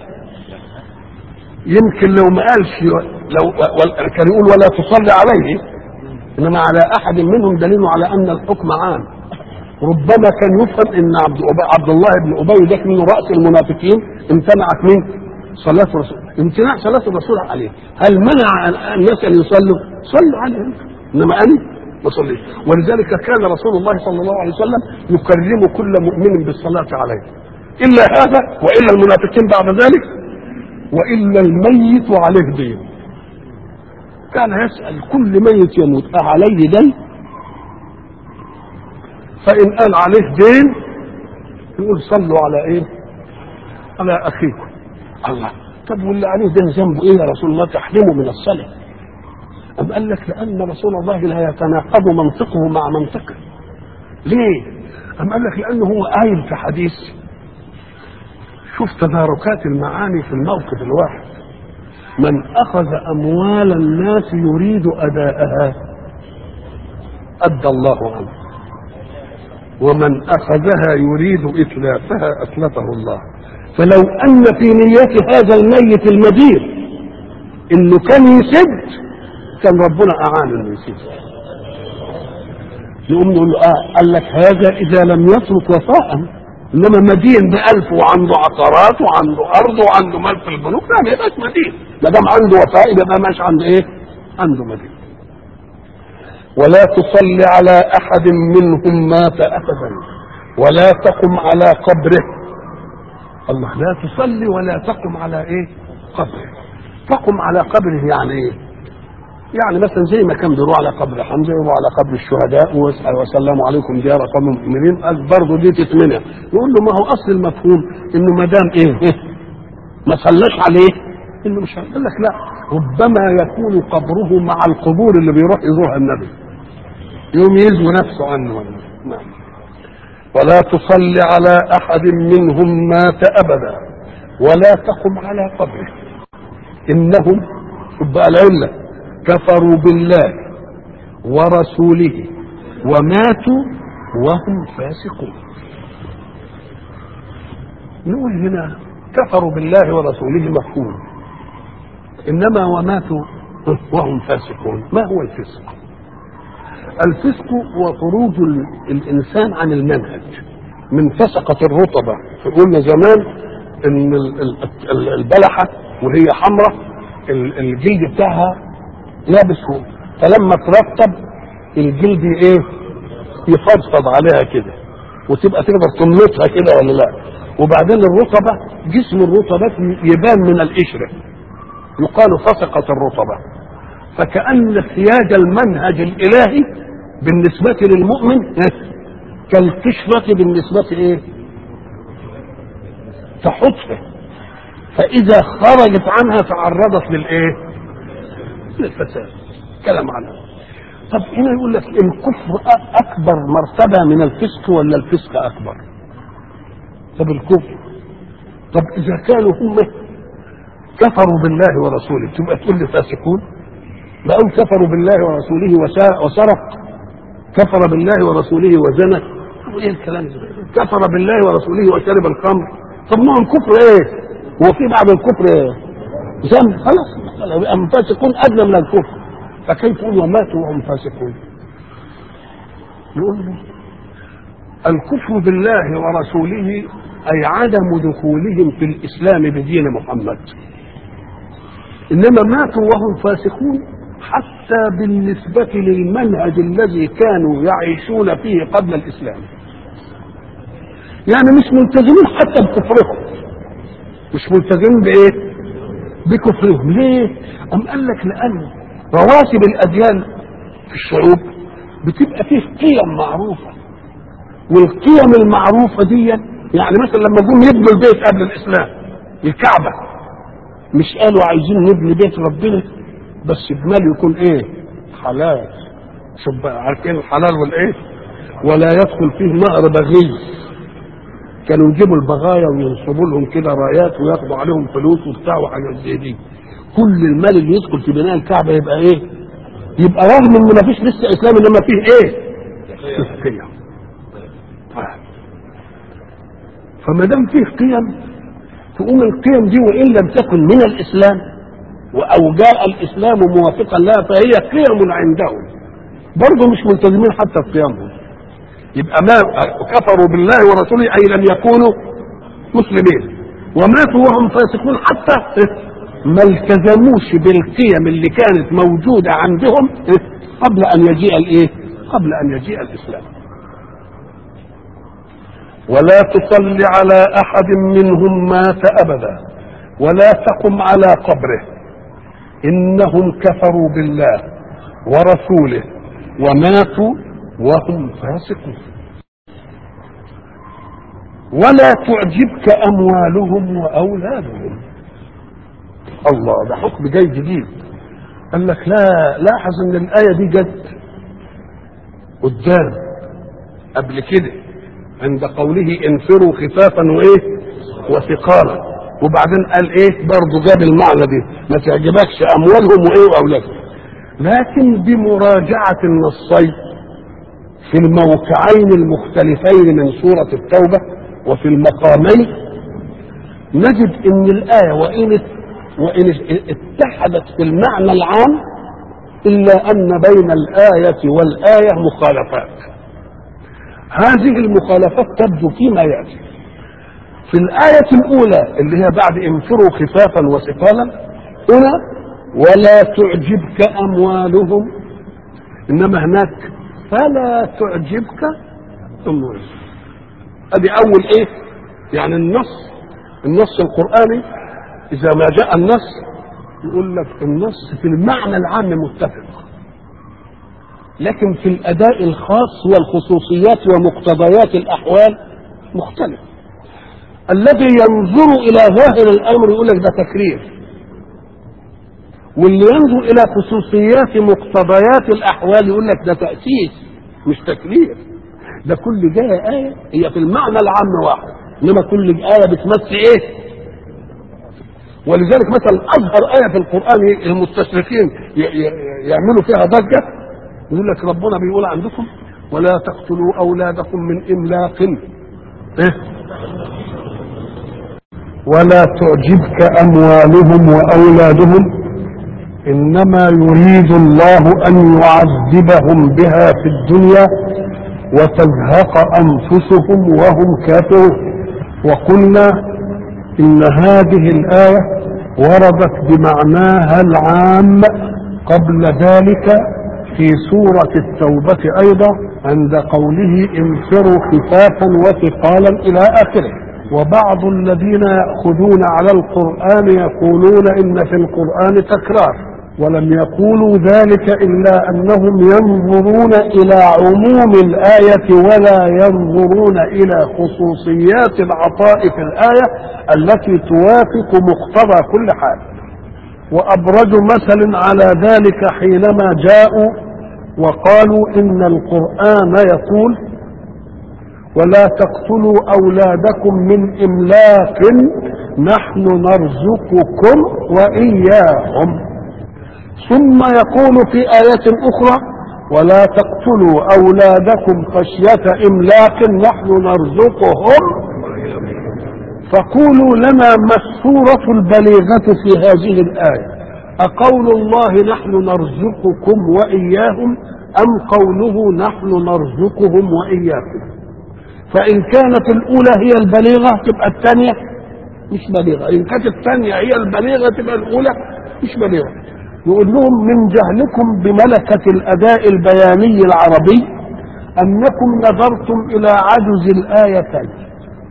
يمكن لو ما قالش لو وال- كان يقول ولا تصلي عليه انما على احد منهم دليل على ان الحكم عام ربما كان يفهم ان عبد عبد الله بن ابي ده من راس المنافقين امتنعت من صلاة الرسول امتناع صلاة الرسول عليه هل منع الناس ان يصلوا؟ صلوا عليه انما انا ما صليش ولذلك كان رسول الله صلى الله عليه وسلم يكرم كل مؤمن بالصلاة عليه الا هذا والا المنافقين بعد ذلك والا الميت وعليه دين كان يسأل كل ميت يموت أعليه دين فإن قال عليه دين يقول صلوا على إيه على أخيكم الله طب واللي عليه دين ذنبه إيه يا رسول الله تحرمه من الصلاة أم قال لك لأن رسول الله لا يتناقض منطقه مع منطقه ليه أم قال لك لأنه هو قايل في حديث شوف تداركات المعاني في الموقف الواحد من أخذ أموال الناس يريد أداءها أدى الله عنه ومن أخذها يريد إتلافها أتلفه الله فلو أن في نية هذا الميت المدير إنه كان يسد كان ربنا أعان إنه يسد يقوم نقول له آه قال لك هذا إذا لم يترك وفاء إنما مدين بألف وعنده عقارات وعنده أرض وعنده مال في البنوك لا ما يبقاش مدين ما دام عنده وفاء يبقى ماشي عنده إيه؟ عنده مدين ولا تصلي على أحد منهم مات أبدا ولا تقم على قبره الله لا تصلي ولا تقم على إيه؟ قبره تقم على قبره يعني إيه؟ يعني مثلا زي ما كان بيروح على قبر حمزه يروح على قبر الشهداء ويسال وسلام عليكم ديار قوم المؤمنين قال برضه دي تتمنع يقول له ما هو اصل المفهوم انه ما دام ايه ما صلاش عليه انه مش قال لك لا ربما يكون قبره مع القبور اللي بيروح يزورها النبي يوم يزوي نفسه عنه ولا نعم ولا تصلي على احد منهم مات ابدا ولا تقم على قبره انهم تبقى العله كفروا بالله ورسوله وماتوا وهم فاسقون نقول هنا كفروا بالله ورسوله مفهوم انما وماتوا وهم فاسقون ما هو الفسق الفسق هو خروج ال- الانسان عن المنهج من فسقة الرطبة قلنا زمان ان ال- ال- ال- البلحة وهي حمراء ال- الجلد بتاعها لابس فلما ترطب الجلد ايه يفضفض عليها كده وتبقى تقدر تملطها كده ولا لا وبعدين الرطبة جسم الرطبات يبان من القشرة يقال فسقت الرطبة فكأن احتياج المنهج الإلهي بالنسبة للمؤمن إيه؟ كالقشرة بالنسبة إيه؟ تحطه فإذا خرجت عنها تعرضت للإيه؟ للفساد كلام عنها طب هنا يقول لك الكفر أ- أكبر مرتبة من الفسق ولا الفسق أكبر؟ طب الكفر طب إذا كانوا هم كفروا بالله ورسوله تبقى تقول لي فاسقون؟ بقوا كفروا بالله ورسوله وسا- وسرق كفر بالله ورسوله وزنى طب ايه الكلام ده؟ كفر بالله ورسوله وشرب الخمر طب ما هو الكفر ايه؟ هو في بعد الكفر ايه؟ ذنب خلاص يبقى فاسقون ادنى من الكفر فكيف يقول وماتوا وهم فاسقون؟ نقول له الكفر بالله ورسوله اي عدم دخولهم في الاسلام بدين محمد انما ماتوا وهم فاسقون حتى بالنسبة للمنهج الذي كانوا يعيشون فيه قبل الإسلام يعني مش ملتزمين حتى بكفرهم مش ملتزمين بايه بكفرهم ليه ام قال لك لان رواتب الاديان في الشعوب بتبقى فيه قيم معروفه والقيم المعروفه دي يعني مثلا لما جم يبنوا البيت قبل الاسلام الكعبه مش قالوا عايزين نبني بيت ربنا بس بمال يكون ايه حلال شوف بقى عارفين الحلال والايه ولا يدخل فيه نهر بغي كانوا يجيبوا البغايا وينصبوا لهم كده رايات وياخدوا عليهم فلوس وبتاع وحاجات زي دي كل المال اللي يدخل في بناء الكعبه يبقى ايه؟ يبقى رغم ان ما فيش لسه اسلام انما فيه ايه؟ فيه قيم فما دام فيه قيم تقوم القيم دي وان لم تكن من الاسلام او جاء الاسلام موافقا لها فهي قيم عندهم برضه مش ملتزمين حتى بقيمهم يبقى ما كفروا بالله ورسوله اي لم يكونوا مسلمين وماتوا وهم فاسقون حتى ما التزموش بالقيم اللي كانت موجوده عندهم قبل ان يجيء الايه؟ قبل ان يجيء الاسلام. ولا تصل على احد منهم مات ابدا ولا تقم على قبره انهم كفروا بالله ورسوله وماتوا وهم فاسقون ولا تعجبك اموالهم واولادهم الله ده حكم جاي جديد قال لك لا لاحظ ان الايه دي جت قدام قبل كده عند قوله انفروا خفافا وايه وثقالا وبعدين قال ايه برضه جاب المعنى دي ما تعجبكش اموالهم وايه واولادهم لكن بمراجعه النصين في الموقعين المختلفين من سورة التوبة وفي المقامين نجد ان الآية وإن وإن اتحدت في المعنى العام إلا أن بين الآية والآية مخالفات هذه المخالفات تبدو فيما يأتي في الآية الأولى اللي هي بعد انفروا خفافا وثقالا هنا ولا تعجبك أموالهم إنما هناك فلا تعجبك أموالهم ادي اول ايه يعني النص النص القراني اذا ما جاء النص يقول لك النص في المعنى العام متفق لكن في الاداء الخاص والخصوصيات ومقتضيات الاحوال مختلف الذي ينظر الى ظاهر الامر يقول لك ده تكرير واللي ينظر الى خصوصيات مقتضيات الاحوال يقول لك ده تاسيس مش تكرير ده كل جايه ايه هي في المعنى العام واحد انما كل ايه بتمثل ايه ولذلك مثلا اظهر ايه في القران المستشرقين يعملوا فيها ضجه يقول لك ربنا بيقول عندكم ولا تقتلوا اولادكم من املاق إيه؟ ولا تعجبك اموالهم واولادهم انما يريد الله ان يعذبهم بها في الدنيا وتزهق انفسهم وهم كافرون وقلنا ان هذه الايه وردت بمعناها العام قبل ذلك في سوره التوبه ايضا عند قوله انفروا خفافا وثقالا الى اخره وبعض الذين ياخذون على القران يقولون ان في القران تكرار ولم يقولوا ذلك الا انهم ينظرون الى عموم الايه ولا ينظرون الى خصوصيات العطاء في الايه التي توافق مقتضى كل حال وابرز مثل على ذلك حينما جاءوا وقالوا ان القران يقول ولا تقتلوا اولادكم من املاق نحن نرزقكم واياهم ثم يقول في آية أخرى ولا تقتلوا أولادكم خشية إملاق نحن نرزقهم فقولوا لنا ما الصورة البليغة في هذه الآية أقول الله نحن نرزقكم وإياهم أم قوله نحن نرزقهم وإياكم فإن كانت الأولى هي البليغة تبقى الثانية مش بليغة إن كانت الثانية هي البليغة تبقى الأولى مش بليغة يقول لهم من جهلكم بملكة الأداء البياني العربي أنكم نظرتم إلى عجز الآيتين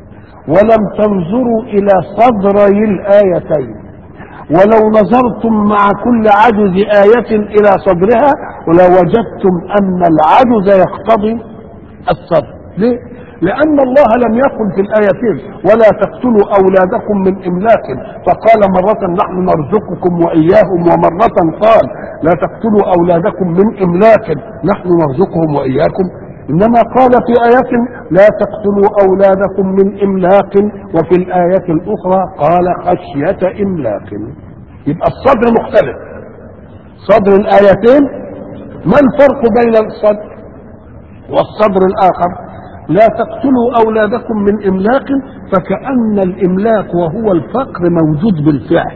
ولم تنظروا الى صدري الايتين ولو نظرتم مع كل عجز آية إلى صدرها ولوجدتم أن العجز يقتضي الصدر ليه؟ لأن الله لم يقل في الآيتين ولا تقتلوا أولادكم من إملاك فقال مرة نحن نرزقكم وإياهم ومرة قال لا تقتلوا أولادكم من إملاك نحن نرزقهم وإياكم إنما قال في آية لا تقتلوا أولادكم من إملاق وفي الآية الأخرى قال خشية إملاق يبقى الصدر مختلف صدر الآيتين ما الفرق بين الصدر والصدر الآخر لا تقتلوا أولادكم من إملاق فكأن الإملاق وهو الفقر موجود بالفعل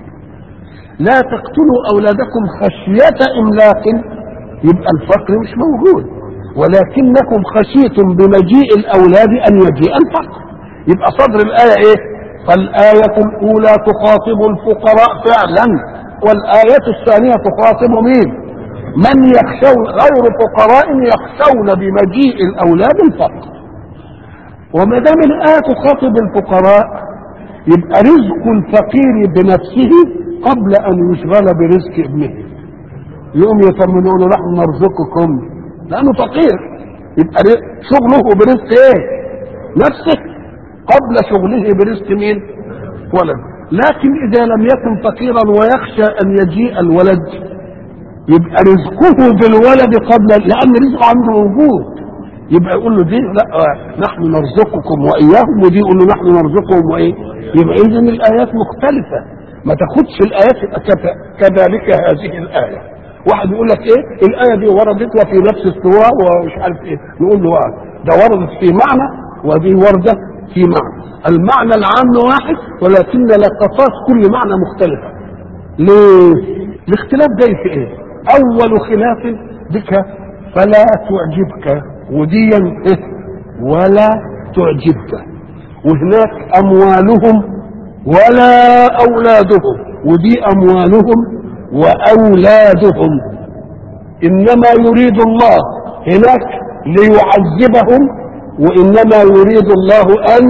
لا تقتلوا أولادكم خشية إملاق يبقى الفقر مش موجود ولكنكم خشيتم بمجيء الأولاد أن يجيء الفقر يبقى صدر الآية إيه فالآية الأولى تخاطب الفقراء فعلا والآية الثانية تخاطب مين من يخشون غير فقراء يخشون بمجيء الأولاد الفقر وما دام الآية تخاطب الفقراء يبقى رزق الفقير بنفسه قبل أن يشغل برزق ابنه يقوم يطمنوا له نحن نرزقكم لأنه فقير يبقى شغله برزق إيه؟ نفسه قبل شغله برزق مين؟ ولد لكن إذا لم يكن فقيرا ويخشى أن يجيء الولد يبقى رزقه بالولد قبل لأن رزقه عنده موجود يبقى يقول له دي لا نحن نرزقكم وإياهم ودي يقول له نحن نرزقهم وإيه يبقى إذا الآيات مختلفة ما تاخدش الآيات كذلك هذه الآية واحد يقول لك ايه الآية دي وردت وفي نفس السورة ومش عارف ايه نقول له آه ده وردت في معنى ودي وردة في معنى المعنى العام واحد ولكن لقطات كل معنى مختلفة ليه الاختلاف جاي في ايه اول خلاف بك فلا تعجبك وديا إيه؟ ولا تعجبك وهناك اموالهم ولا اولادهم ودي اموالهم واولادهم انما يريد الله هناك ليعذبهم وانما يريد الله ان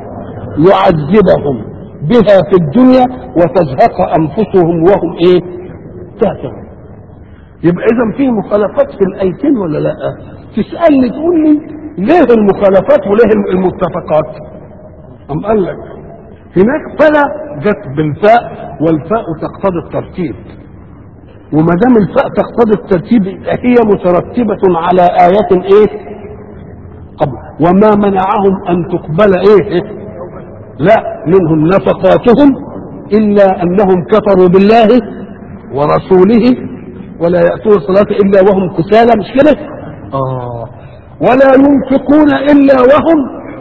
يعذبهم بها في الدنيا وتزهق انفسهم وهم ايه تهتم يبقى اذا في مخالفات في الايتين ولا لا تسالني تقول لي ليه المخالفات وليه المتفقات ام قال لك هناك فلا جت بالفاء والفاء تقتضي الترتيب وما دام الفاء تقتضي الترتيب هي مترتبة على آيات ايه؟ قبل وما منعهم أن تقبل ايه؟ لا منهم نفقاتهم إلا أنهم كفروا بالله ورسوله ولا يأتون الصلاة إلا وهم كسالى مش كده؟ آه ولا ينفقون إلا وهم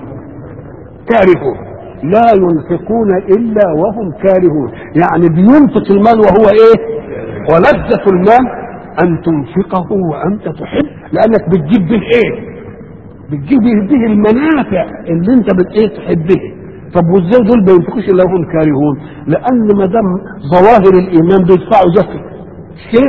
كارهون لا ينفقون إلا وهم كارهون يعني بينفق المال وهو إيه؟ ولذة المال أن تنفقه وأنت تحب لأنك بتجيب به إيه؟ بتجيب به المنافع اللي أنت بت إيه تحبها طب وازاي دول ما ينفقوش الا وهم كارهون؟ لان ما دام ظواهر الايمان بيدفعوا زكاه مش كده؟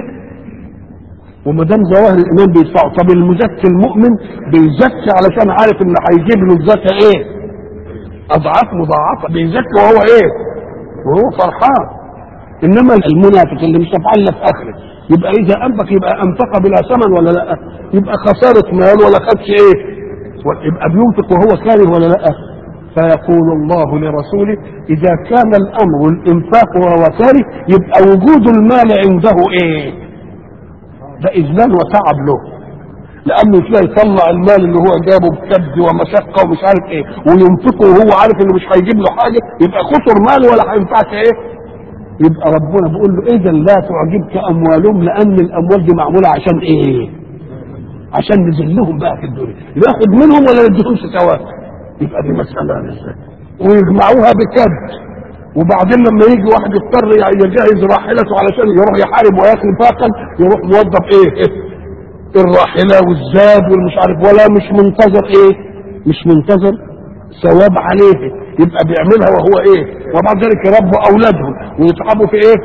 وما دام ظواهر الايمان بيدفعوا طب المزكي المؤمن بيزكي علشان عارف ان هيجيب له الزكاه ايه؟ اضعاف مضاعفه بيزكي وهو ايه؟ وهو فرحان انما المنافق اللي مش هيفعل في اخره يبقى اذا انفق يبقى انفق بلا ثمن ولا لا؟ يبقى خساره مال ولا خدش ايه؟ يبقى بينفق وهو كاره ولا لا؟ فيقول الله لرسوله إذا كان الأمر الإنفاق وهو كاره يبقى وجود المال عنده إيه؟ ده إذلال وتعب له لأنه كده يطلع المال اللي هو جابه بكد ومشقة ومش عارف إيه وينفقه وهو عارف إنه مش هيجيب له حاجة يبقى خسر مال ولا هينفعك إيه؟ يبقى ربنا بيقول له إذا لا تعجبك أموالهم لأن الأموال دي معمولة عشان إيه؟ عشان نذلهم بقى في الدنيا ناخد منهم ولا نديهمش ثواب يبقى دي مسألة ازاي ويجمعوها بكد وبعدين لما يجي واحد يضطر يجهز راحلته علشان يروح يحارب وياكل فاقا يروح موظف ايه, إيه؟ الراحلة والزاد والمش عارف ولا مش منتظر ايه مش منتظر ثواب عليه يبقى بيعملها وهو ايه وبعد ذلك يربوا اولادهم ويتعبوا في ايه في,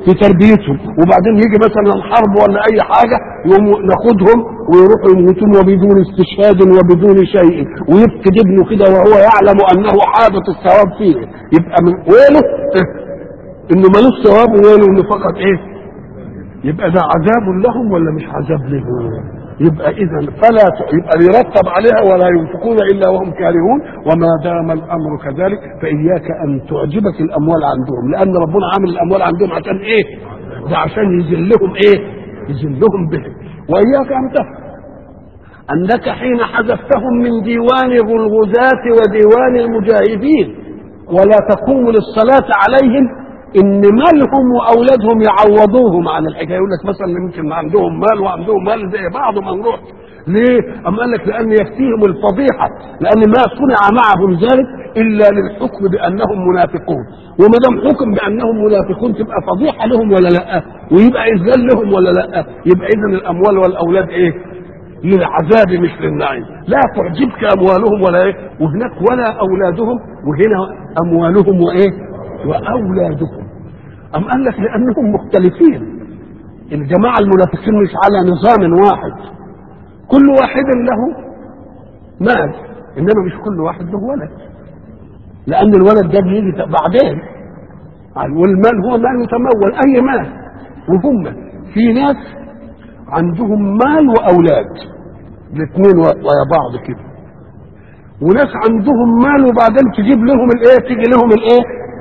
في تربيتهم وبعدين يجي مثلا الحرب ولا اي حاجه يقوم ناخدهم ويروحوا يموتون وبدون استشهاد وبدون شيء ويفقد ابنه كده وهو يعلم انه حابط الثواب فيه يبقى من ويله انه ملوش ثواب وويله انه فقط ايه يبقى ده عذاب لهم ولا مش عذاب لهم يبقى اذا فلا ت... يبقى يرتب عليها ولا ينفقون الا وهم كارهون وما دام الامر كذلك فاياك ان تعجبك الاموال عندهم لان ربنا عامل الاموال عندهم عشان ايه؟ ده عشان يذلهم ايه؟ يذلهم به واياك ان تفهم انك حين حذفتهم من ديوان الغزاة وديوان المجاهدين ولا تقوم للصلاة عليهم ان مالهم واولادهم يعوضوهم عن الحكايه يقول لك مثلا يمكن عندهم مال وعندهم مال زي بعض ما نروح ليه؟ أم قال لك لأن يكفيهم الفضيحة لأن ما صنع معهم ذلك إلا للحكم بأنهم منافقون وما دام حكم بأنهم منافقون تبقى فضيحة لهم ولا لا؟ ويبقى إذلال لهم ولا لا؟ يبقى إذا الأموال والأولاد إيه؟ للعذاب مش للنعيم لا تعجبك أموالهم ولا إيه؟ وهناك ولا أولادهم وهنا أموالهم وإيه؟ وأولادهم أم قال لك لأنهم مختلفين الجماعة المنافقين مش على نظام واحد كل واحد له مال إنما مش كل واحد له ولد لأن الولد ده بيجي بعدين والمال هو مال يتمول أي مال وهم في ناس عندهم مال وأولاد الاثنين ويا بعض كده وناس عندهم مال وبعدين تجيب لهم الايه تيجي لهم الايه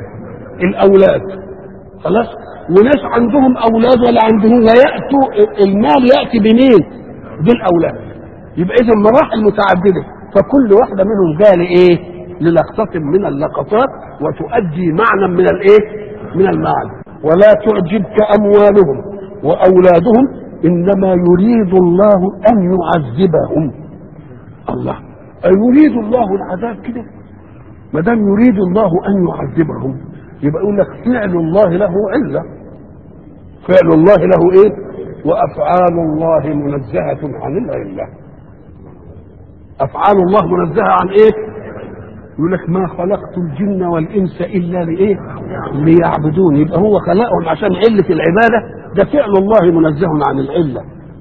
الاولاد خلاص وناس عندهم اولاد ولا عندهم لا ياتوا المال ياتي بمين بالاولاد يبقى اذا مراحل متعدده فكل واحده منهم جايه لايه للقطه من اللقطات وتؤدي معنى من الايه من المعاني ولا تعجبك اموالهم واولادهم انما يريد الله ان يعذبهم الله يريد الله العذاب كده ما دام يريد الله ان يعذبهم يبقى يقول لك فعل الله له عله فعل الله له ايه وافعال الله منزهه عن العله افعال الله منزهه عن ايه يقول لك ما خلقت الجن والانس الا لايه ليعبدون يبقى هو خلقهم عشان عله العباده ده فعل الله منزه عن العله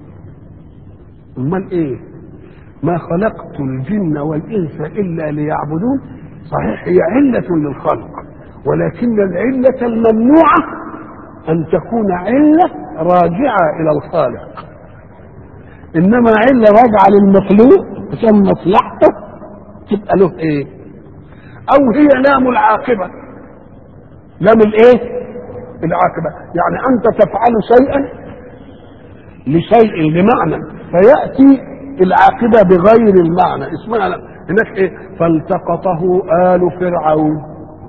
امال ايه ما خلقت الجن والانس الا ليعبدون صحيح هي عله للخلق ولكن العله الممنوعه ان تكون عله راجعه الى الخالق انما عله راجعه للمخلوق عشان مصلحته تبقى له ايه او هي لام العاقبه لام الايه العاقبه يعني انت تفعل شيئا لشيء بمعنى فياتي العاقبه بغير المعنى اسمها هناك ايه فالتقطه ال فرعون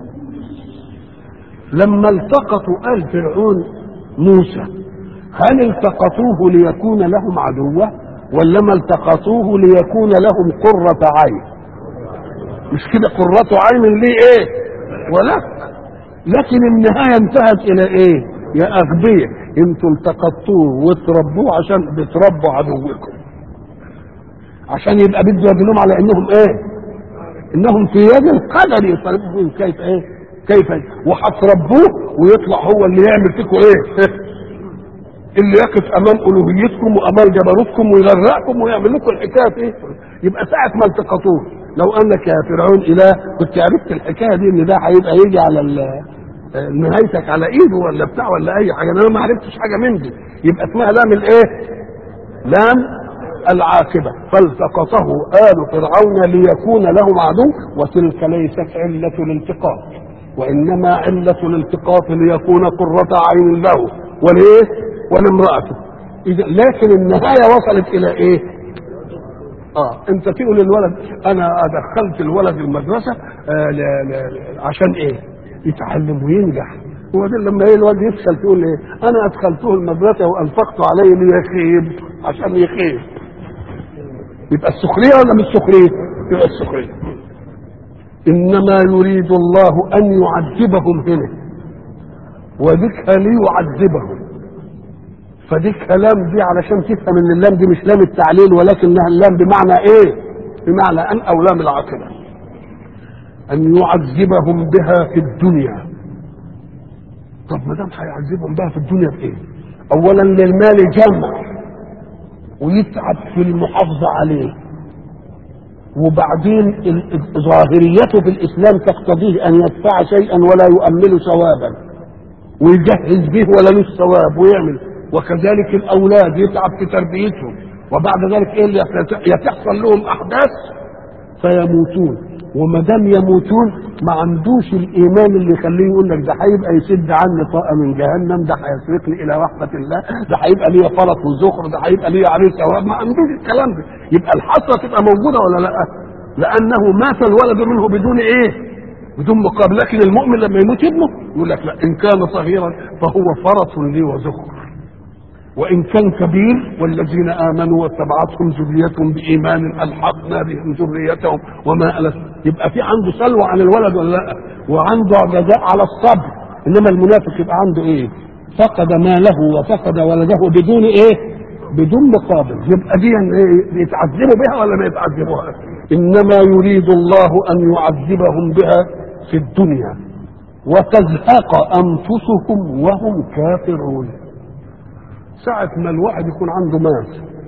لما التقطوا ال فرعون موسى هل التقطوه ليكون لهم عدوا ولا ما التقطوه ليكون لهم قرة عين مش كده قرة عين ليه ايه ولا لكن النهاية انتهت الى ايه يا اغبياء انتوا التقطوه وتربوه عشان بتربوا عدوكم عشان يبقى بده يدلهم على انهم ايه انهم في يد القدر يصرفون كيف ايه كيف وهتربوه ويطلع هو اللي يعمل فيكم ايه اللي يقف امام الوهيتكم وامام جبروتكم ويغرقكم ويعمل لكم الحكايه ايه يبقى ساعه ما التقطوه لو انك يا فرعون اله كنت عرفت الحكايه دي ان ده هيبقى يجي على نهايتك على ايده ولا بتاع ولا اي حاجه انا ما عرفتش حاجه من دي يبقى اسمها لام الايه لام العاقبه فالتقطه ال فرعون ليكون لهم عدو وتلك ليست عله الالتقاط وانما عله الالتقاط ليكون قره عين له وليه ولامراته اذا لكن النهايه وصلت الى ايه اه انت تقول للولد انا ادخلت الولد المدرسه آه ل... ل... عشان ايه يتعلم وينجح هو ده لما ايه الولد يفشل تقول ايه انا ادخلته المدرسه وانفقت عليه ليخيب عشان يخيب يبقى السخريه ولا مش سخريه يبقى السخريه انما يريد الله ان يعذبهم هنا وذكر ليعذبهم فدي كلام دي علشان تفهم ان اللام دي مش لام التعليل ولكنها اللام بمعنى ايه بمعنى ان او لام العاقبه ان يعذبهم بها في الدنيا طب ما دام هيعذبهم بقى في الدنيا بايه؟ اولا للمال جمع ويتعب في المحافظه عليه وبعدين ال- ظاهريته في الاسلام تقتضيه ان يدفع شيئا ولا يؤمل ثوابا ويجهز به ولا له ثواب ويعمل وكذلك الاولاد يتعب في تربيتهم وبعد ذلك ايه اللي يحت- يتحصل لهم احداث فيموتون وما دام يموتون ما عندوش الايمان اللي يخليه يقول لك ده هيبقى يسد عني طاقه من جهنم ده هيسرقني الى رحمه الله ده هيبقى ليا فرط وزخر ده هيبقى ليا عليه ثواب ما عندوش الكلام ده يبقى الحسره تبقى موجوده ولا لا؟ لانه مات الولد منه بدون ايه؟ بدون مقابل لكن المؤمن لما يموت ابنه يقول لك لا ان كان صغيرا فهو فرط لي وزخر وإن كان كبير والذين آمنوا واتبعتهم ذريتهم بإيمان ألحقنا بهم ذريتهم وما ألف يبقى في عنده سلوى عن الولد ولا لا وعنده جزاء على الصبر إنما المنافق يبقى عنده إيه فقد ماله وفقد ولده بدون إيه بدون مقابل يبقى دي إيه؟ يتعذبوا بها ولا ما يتعذبوها إنما يريد الله أن يعذبهم بها في الدنيا وتزهق أنفسهم وهم كافرون ساعة ما الواحد يكون عنده مال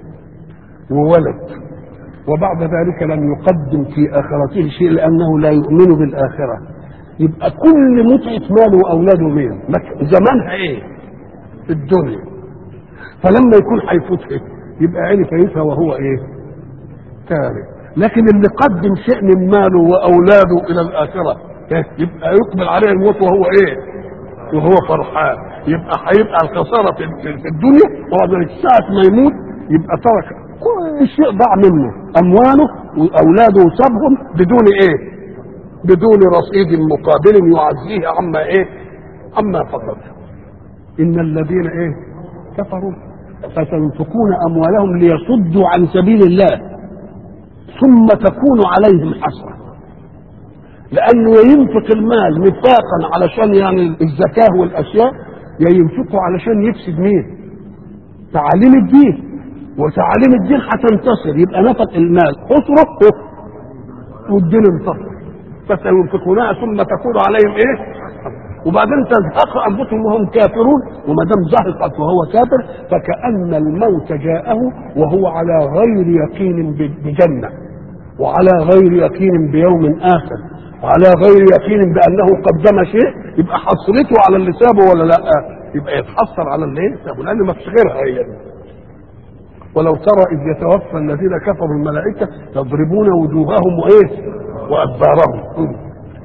وولد وبعد ذلك لم يقدم في آخرته شيء لأنه لا يؤمن بالآخرة يبقى كل متعة ماله وأولاده مين لك- زمانها إيه في الدنيا فلما يكون هيفوتها يبقى عيني فايتها وهو إيه كاره لكن اللي قدم شيء من ماله وأولاده إلى الآخرة إيه؟ يبقى يقبل عليه الموت وهو إيه وهو فرحان يبقى هيبقى الخساره في في- في الدنيا وبعد ذلك ساعه ما يموت يبقى ترك كل شيء ضاع منه امواله واولاده وسابهم بدون ايه؟ بدون رصيد مقابل يعزيه عما ايه؟ عما فقد ان الذين ايه؟ كفروا فسينفقون اموالهم ليصدوا عن سبيل الله ثم تكون عليهم حسره لانه ينفق المال نفاقا علشان يعني الزكاه والاشياء يا ينفقه علشان يفسد مين؟ تعاليم الدين وتعاليم الدين هتنتصر يبقى نفق المال خسره والدين انتصر فسينفقونها ثم تكون عليهم ايه؟ وبعدين تزهق انفسهم وهم كافرون وما دام زهقت وهو كافر فكأن الموت جاءه وهو على غير يقين بجنه وعلى غير يقين بيوم اخر وعلى غير يقين بانه قدم شيء يبقى حصرته على اللي سابه ولا لا يبقى يتحسر على اللي إيه سابه لان ما فيش غيرها هي دي. ولو ترى اذ يتوفى الذين كفروا الملائكه يضربون وجوههم وايه وادبارهم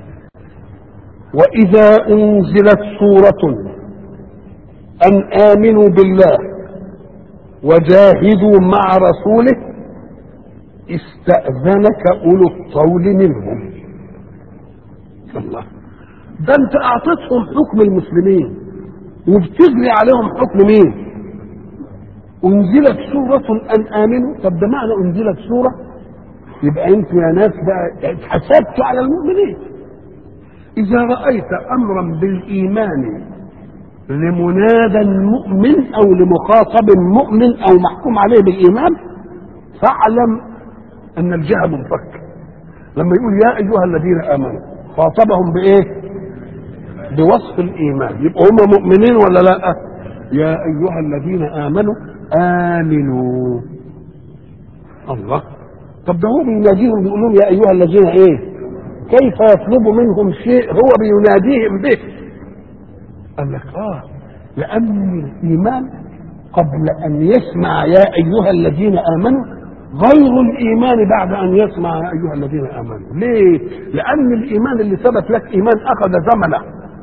واذا انزلت سوره ان امنوا بالله وجاهدوا مع رسوله استأذنك أولو الطول منهم الله ده أنت أعطيتهم حكم المسلمين وبتجري عليهم حكم مين؟ أنزلت سورة أن آمنوا طب ده معنى أنزلت سورة يبقى أنتوا يا ناس بقى اتحسبتوا على المؤمنين إذا رأيت أمرا بالإيمان لمنادى مؤمن أو لمخاطب مؤمن أو محكوم عليه بالإيمان فاعلم ان الجهه منفك لما يقول يا ايها الذين امنوا خاطبهم بايه بوصف الايمان يبقوا هم مؤمنين ولا لا يا ايها الذين امنوا امنوا الله طب ده هو بيناديهم بيقول لهم يا ايها الذين ايه كيف يطلب منهم شيء هو بيناديهم به قال لك اه لان الايمان قبل ان يسمع يا ايها الذين امنوا غير الايمان بعد ان يسمع يا ايها الذين امنوا ليه لان الايمان اللي ثبت لك ايمان اخذ زمنه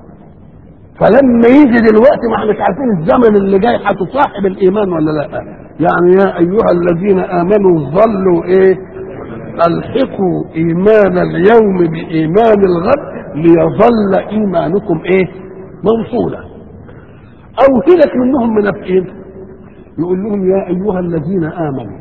فلما يجي دلوقتي ما احنا مش عارفين الزمن اللي جاي هتصاحب الايمان ولا لا يعني يا ايها الذين امنوا ظلوا ايه الحقوا ايمان اليوم بايمان الغد ليظل ايمانكم ايه موصولا او هلك منهم منافقين يقول لهم يا ايها الذين امنوا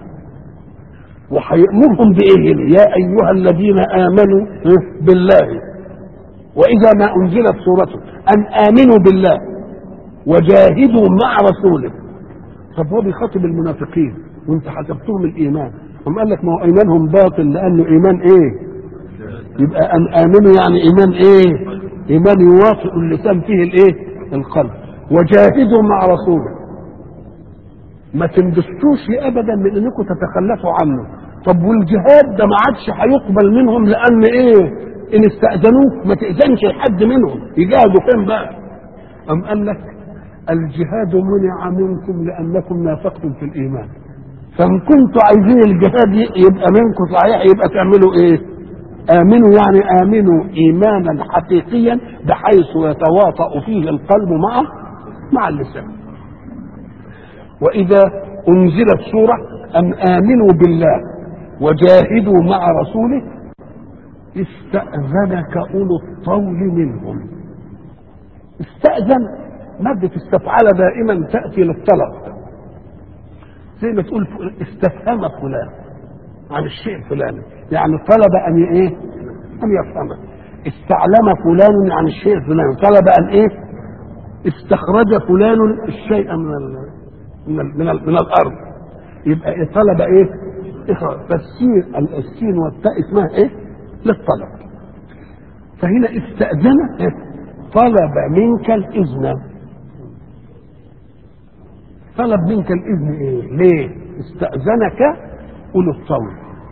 وهيأمرهم بإيه يا أيها الذين آمنوا بالله وإذا ما أنزلت سورة أن آمنوا بالله وجاهدوا مع رسوله طب هو بيخاطب المنافقين وانت حسبتهم الإيمان هم قال لك ما هو إيمانهم باطل لأنه إيمان إيه يبقى أن آمنوا يعني إيمان إيه إيمان يوافق اللسان فيه الإيه القلب وجاهدوا مع رسوله ما تندسوش ابدا من انكم تتخلفوا عنه طب والجهاد ده ما عادش هيقبل منهم لان ايه ان استاذنوك ما تاذنش حد منهم يجاهدوا فين بقى ام قال لك الجهاد منع منكم لانكم نافقتم في الايمان فان كنتوا عايزين الجهاد يبقى منكم صحيح يبقى تعملوا ايه امنوا يعني امنوا ايمانا حقيقيا بحيث يتواطا فيه القلب مع مع اللسان واذا انزلت سوره ان امنوا بالله وجاهدوا مع رسوله استاذنك اولو الطول منهم استاذن ماده استفعل دائما تاتي للطلب زي ما تقول استفهم فلان عن الشيء الفلاني يعني طلب ان ايه ان يفهمه استعلم فلان عن الشيء الفلاني طلب ان ايه استخرج فلان الشيء من ال من ال من, ال من الارض يبقى إيه طلب ايه إخراج فالسين السين والتاء اسمها ايه للطلب فهنا استأذن إيه؟ طلب منك الإذن طلب منك الإذن إيه؟ ليه؟ استأذنك أولو الطول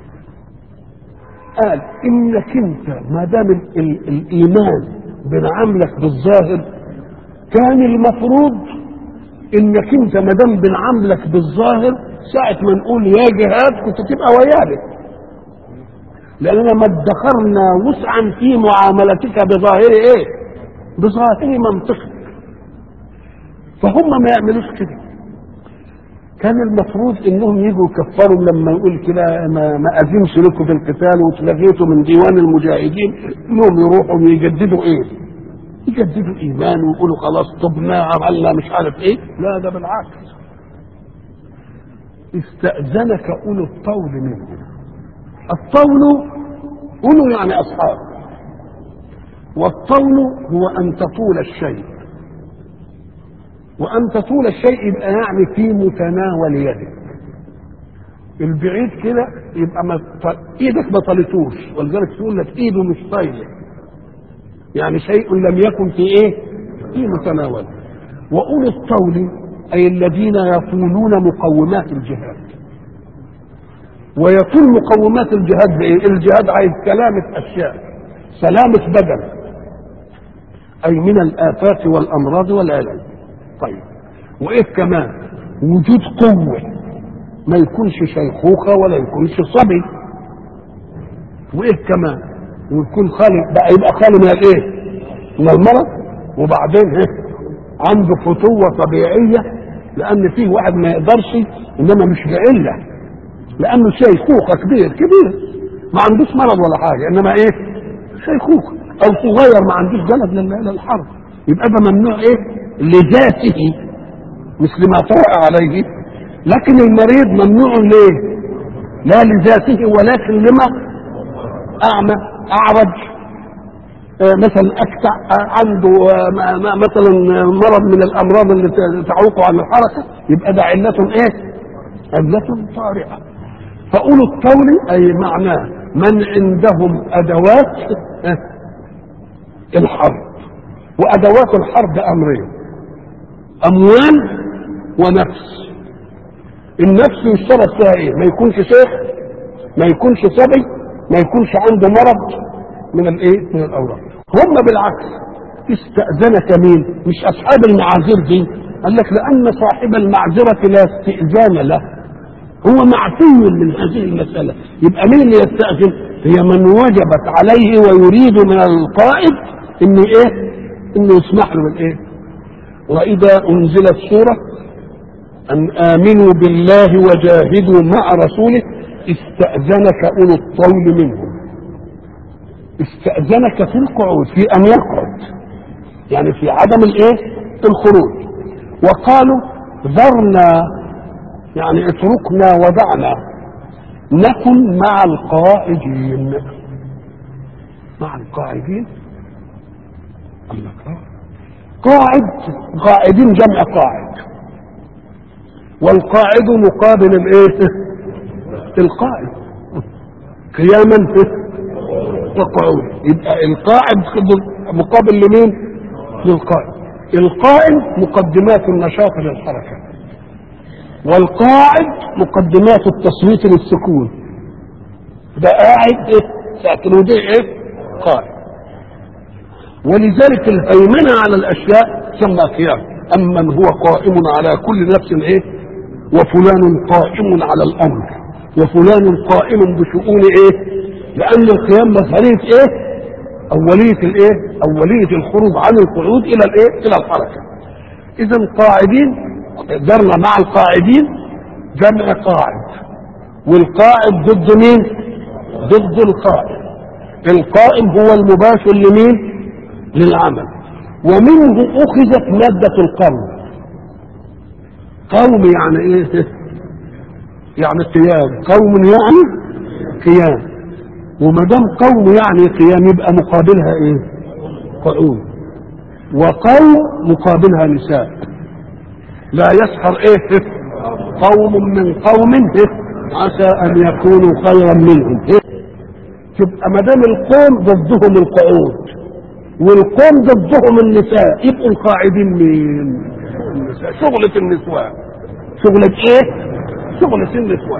قال إنك أنت ما دام ال- ال- الإيمان بنعاملك بالظاهر كان المفروض إنك أنت ما دام بنعاملك بالظاهر ساعة ما نقول يا جهاد كنت تبقى ويانا لأننا ما ادخرنا وسعا في معاملتك بظاهر إيه؟ بظاهر منطقك فهم ما يعملوش كده كان المفروض انهم يجوا يكفروا لما يقول كده ما, ما اذنش لكم في القتال واتلغيتوا من ديوان المجاهدين انهم يروحوا ويجددوا ايه؟ يجددوا ايمان ويقولوا خلاص طبنا عملنا مش عارف ايه لا ده بالعكس استأذنك أولو الطول منهم الطول أولو يعني أصحاب والطول هو أن تطول الشيء وأن تطول الشيء يبقى يعني في متناول يدك البعيد كده يبقى ما ط- ايدك ما طالتوش ولذلك تقول لك ايده مش طايله يعني شيء لم يكن في ايه في متناول واولي الطول اي الذين يطولون مقومات الجهاد ويطول مقومات الجهاد بايه الجهاد عايز سلامه اشياء سلامه بدن اي من الافات والامراض والالم طيب وايه كمان وجود قوه ما يكونش شيخوخه ولا يكونش صبي وايه كمان ويكون خالي بقى يبقى خالي من الايه من المرض وبعدين ايه عنده فتوه طبيعيه لان فيه واحد ما يقدرش انما مش بعله لانه شيخوخه كبير كبير ما عندوش مرض ولا حاجه انما ايه شيخوخه او صغير ما عندوش جلد لل- للحرب يبقى ده ممنوع ايه لذاته مش لما طرأ عليه لكن المريض ممنوع ليه لا لذاته ولكن لما اعمى اعرج آه، مثلا اكتع آه، عنده آه، م- م- مثلا مرض من الامراض اللي ت- تعوقه عن الحركه يبقى ده عله ايه؟ عله طارئه فاولو الطول اي معناه من عندهم ادوات آه، الحرب وادوات الحرب امرين اموال ونفس النفس يشترط فيها ايه؟ ما يكونش شيخ ما يكونش صبي ما يكونش عنده مرض من الايه؟ من الاوراق هم بالعكس استأذنك مين؟ مش اصحاب المعاذير دي قال لك لان صاحب المعذرة لا استئذان له هو معفي من هذه المسألة يبقى مين اللي يستأذن؟ هي من وجبت عليه ويريد من القائد ان ايه؟ انه يسمح له بالايه؟ واذا انزلت سوره ان امنوا بالله وجاهدوا مع رسوله استاذنك اولو الطول منهم استاذنك في القعود في ان يقعد يعني في عدم الايه الخروج وقالوا ذرنا يعني اتركنا ودعنا نكن مع القائدين مع القاعدين الله أكبر. قاعد قاعدين جمع قاعد والقاعد مقابل الايه القائد قياما وقعود يبقى القاعد مقابل لمين للقائد القائم مقدمات النشاط للحركة والقاعد مقدمات التصويت للسكون ده قاعد ايه ساكن وده ايه قائم ولذلك الهيمنة على الأشياء تسمى قيام أمن هو قائم على كل نفس إيه وفلان قائم على الأمر وفلان قائم بشؤون إيه لأن القيام مظهرية إيه أولية الإيه أولية الخروج عن القعود إلى الإيه إلى الحركة إذا قاعدين درنا مع القاعدين جمع قاعد والقاعد ضد مين ضد القائم القائم هو المباشر لمين للعمل ومنه اخذت مادة القوم قوم يعني ايه يعني قيام قوم يعني قيام وما دام قوم يعني قيام يبقى مقابلها ايه قعود وقوم مقابلها نساء لا يسخر ايه قوم من قوم إيه؟ عسى ان يكونوا خيرا منهم إيه؟ تبقى ما دام القوم ضدهم القعود والقوم ضدهم النساء يبقوا القاعدين مين؟ النساء شغلة النسوان شغلة ايه؟ شغلة النسوان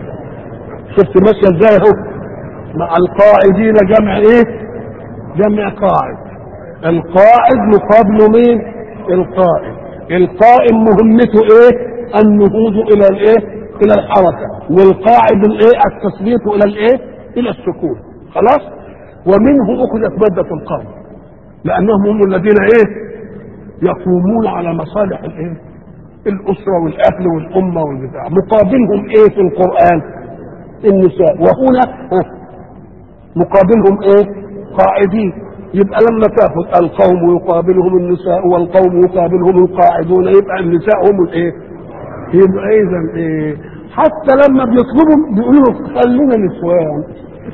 شفت ماشية ازاي اهو مع القاعدين جمع ايه؟ جمع قاعد القاعد مقابله مين؟ القائم القائم مهمته ايه؟ النهوض الى الايه؟ الى الحركة والقاعد الايه؟ التثبيت الى الايه؟ الى السكون خلاص؟ ومنه اخذت مادة القوم لانهم هم الذين ايه يقومون على مصالح الايه الاسره والاهل والامه والبتاع مقابلهم ايه في القران النساء وهنا مقابلهم ايه قاعدين يبقى لما تاخذ القوم يقابلهم النساء والقوم يقابلهم القاعدون يبقى النساء هم الايه يبقى اذا ايه حتى لما بيطلبوا بيقولوا خلونا نسوان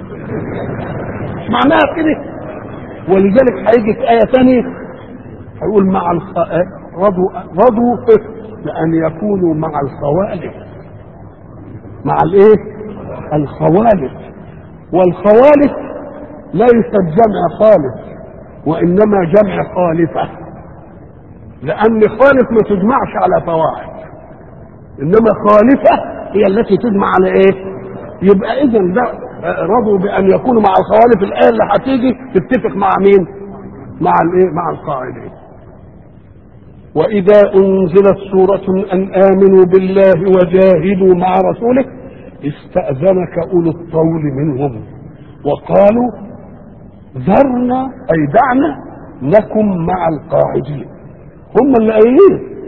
معناها كده ولذلك هيجي في آية ثانية هيقول مع الخ... رضوا رضوا بأن يكونوا مع الخوالف مع الايه؟ الخوالف والخوالف ليست جمع خالف وإنما جمع خالفة لأن خالف ما تجمعش على فواحد إنما خالفة هي التي تجمع على إيه؟ يبقى إذا ده رضوا بان يكونوا مع الخوالف الايه اللي هتيجي تتفق مع مين؟ مع الايه؟ مع القاعدين. واذا انزلت سوره ان امنوا بالله وجاهدوا مع رسوله استاذنك اولو الطول منهم وقالوا ذرنا اي دعنا لكم مع القاعدين هم اللي قايلين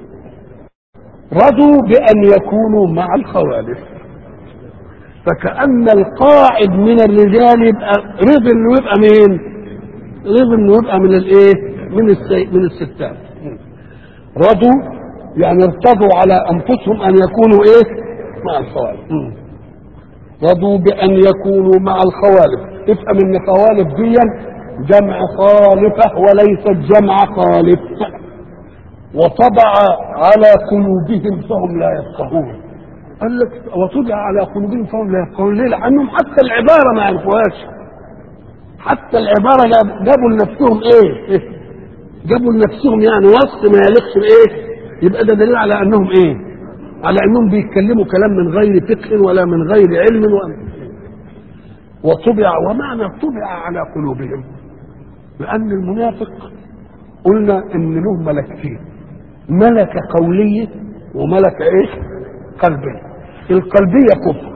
رضوا بان يكونوا مع الخوالف فكأن القاعد من الرجال يبقى رضي انه يبقى مين؟ رضي انه يبقى من الايه؟ من السي... من الستات. رضوا يعني ارتضوا على انفسهم ان يكونوا ايه؟ مع الخوالف. رضوا بان يكونوا مع الخوالف، افهم ان خوالف دي جمع خالفه وليست جمع خالف. وطبع على قلوبهم فهم لا يفقهون. قال لك وطبع على قلوبهم فهم لا يفقهون ليه؟ لانهم حتى العباره ما يعرفوهاش حتى العباره جابوا لنفسهم ايه؟ جابوا لنفسهم يعني وصف ما يليقش بايه؟ يبقى ده دليل على انهم ايه؟ على انهم بيتكلموا كلام من غير فقه ولا من غير علم ولا وطبع ومعنى طبع على قلوبهم لان المنافق قلنا ان له ملكتين ملكه قوليه وملكه ايه؟ قلبيه القلبية كفر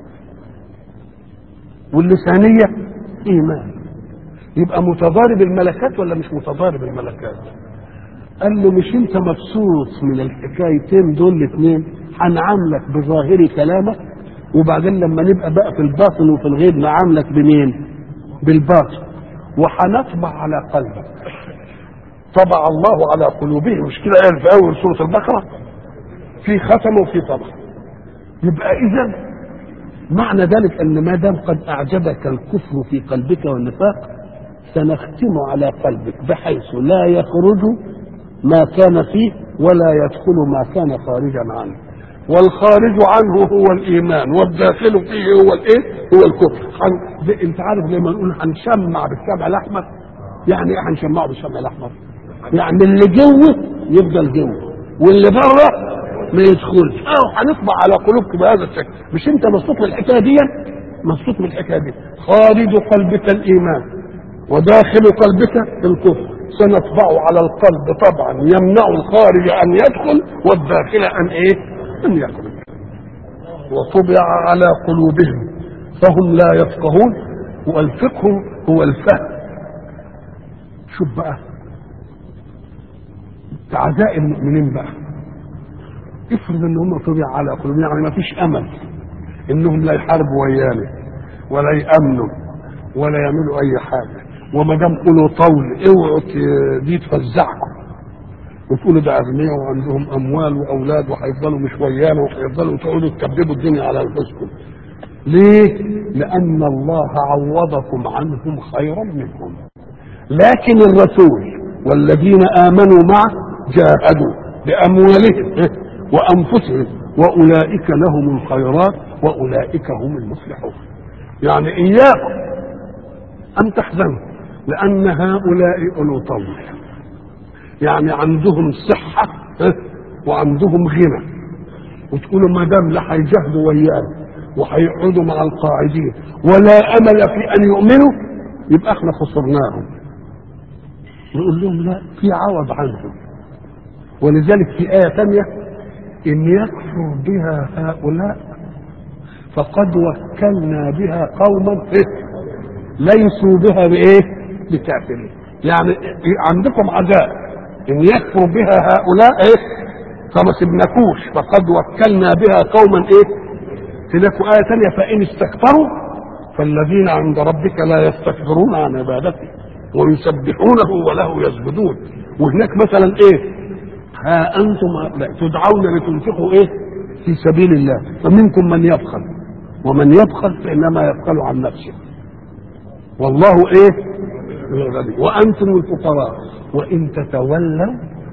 واللسانية إيمان يبقى متضارب الملكات ولا مش متضارب الملكات قال له مش انت مبسوط من الحكايتين دول الاثنين هنعاملك بظاهر كلامك وبعدين لما نبقى بقى في الباطن وفي الغيب نعاملك بمين بالباطن وهنطبع على قلبك طبع الله على قلوبهم مش كده قال في اول سوره البقره في ختم وفي طبع يبقى اذا معنى ذلك ان ما دام قد اعجبك الكفر في قلبك والنفاق سنختم على قلبك بحيث لا يخرج ما كان فيه ولا يدخل ما كان خارجا عنه والخارج عنه هو الايمان والداخل فيه هو الايه هو الكفر حن... انت عارف لما نقول هنشمع بالشمع الاحمر يعني ايه هنشمعه بالشمع الاحمر يعني اللي جوه يفضل جوه واللي بره ما يدخلش اه هنطبع على قلوبكم بهذا الشكل مش انت مبسوط من الحكايه دي مبسوط من الحكايه دي خارج قلبك الايمان وداخل قلبك الكفر سنطبع على القلب طبعا يمنع الخارج ان يدخل والداخل ان ايه ان يخرج وطبع على قلوبهم فهم لا يفقهون والفقه هو الفهم شوف بقى اعداء المؤمنين بقى افرض ان هم طبع على قلوبهم يعني ما فيش امل انهم لا يحاربوا ويانا ولا يامنوا ولا يعملوا اي حاجه وما دام قولوا طول اوعوا ت- دي تفزعكم وتقولوا ده اغنياء وعندهم اموال واولاد وهيفضلوا مش ويانا وهيفضلوا تقعدوا تكذبوا الدنيا على انفسكم ليه؟ لأن الله عوضكم عنهم خيرا منهم لكن الرسول والذين آمنوا معه جاهدوا بأموالهم وأنفسهم وأولئك لهم الخيرات وأولئك هم المفلحون يعني إياكم أن تحزنوا لأن هؤلاء أولو طول يعني عندهم صحة وعندهم غنى وتقولوا ما دام لا هيجاهدوا ويانا وهيقعدوا مع القاعدين ولا امل في ان يؤمنوا يبقى احنا خسرناهم نقول لهم لا في عوض عنهم ولذلك في آية ثانية إن يكفر بها هؤلاء فقد وكلنا بها قوما إيه؟ ليسوا بها بإيه؟ بكافرين يعني عندكم عذاب إن يكفر بها هؤلاء إيه؟ فما سبناكوش فقد وكلنا بها قوما إيه؟ تلاقوا آية ثانية فإن استكبروا فالذين عند ربك لا يستكبرون عن عبادته ويسبحونه وله يسجدون وهناك مثلا ايه ها انتم لا تدعون لتنفقوا ايه في سبيل الله فمنكم من يبخل ومن يبخل فانما يبخل عن نفسه والله ايه الغني وانتم الفقراء وان تتولوا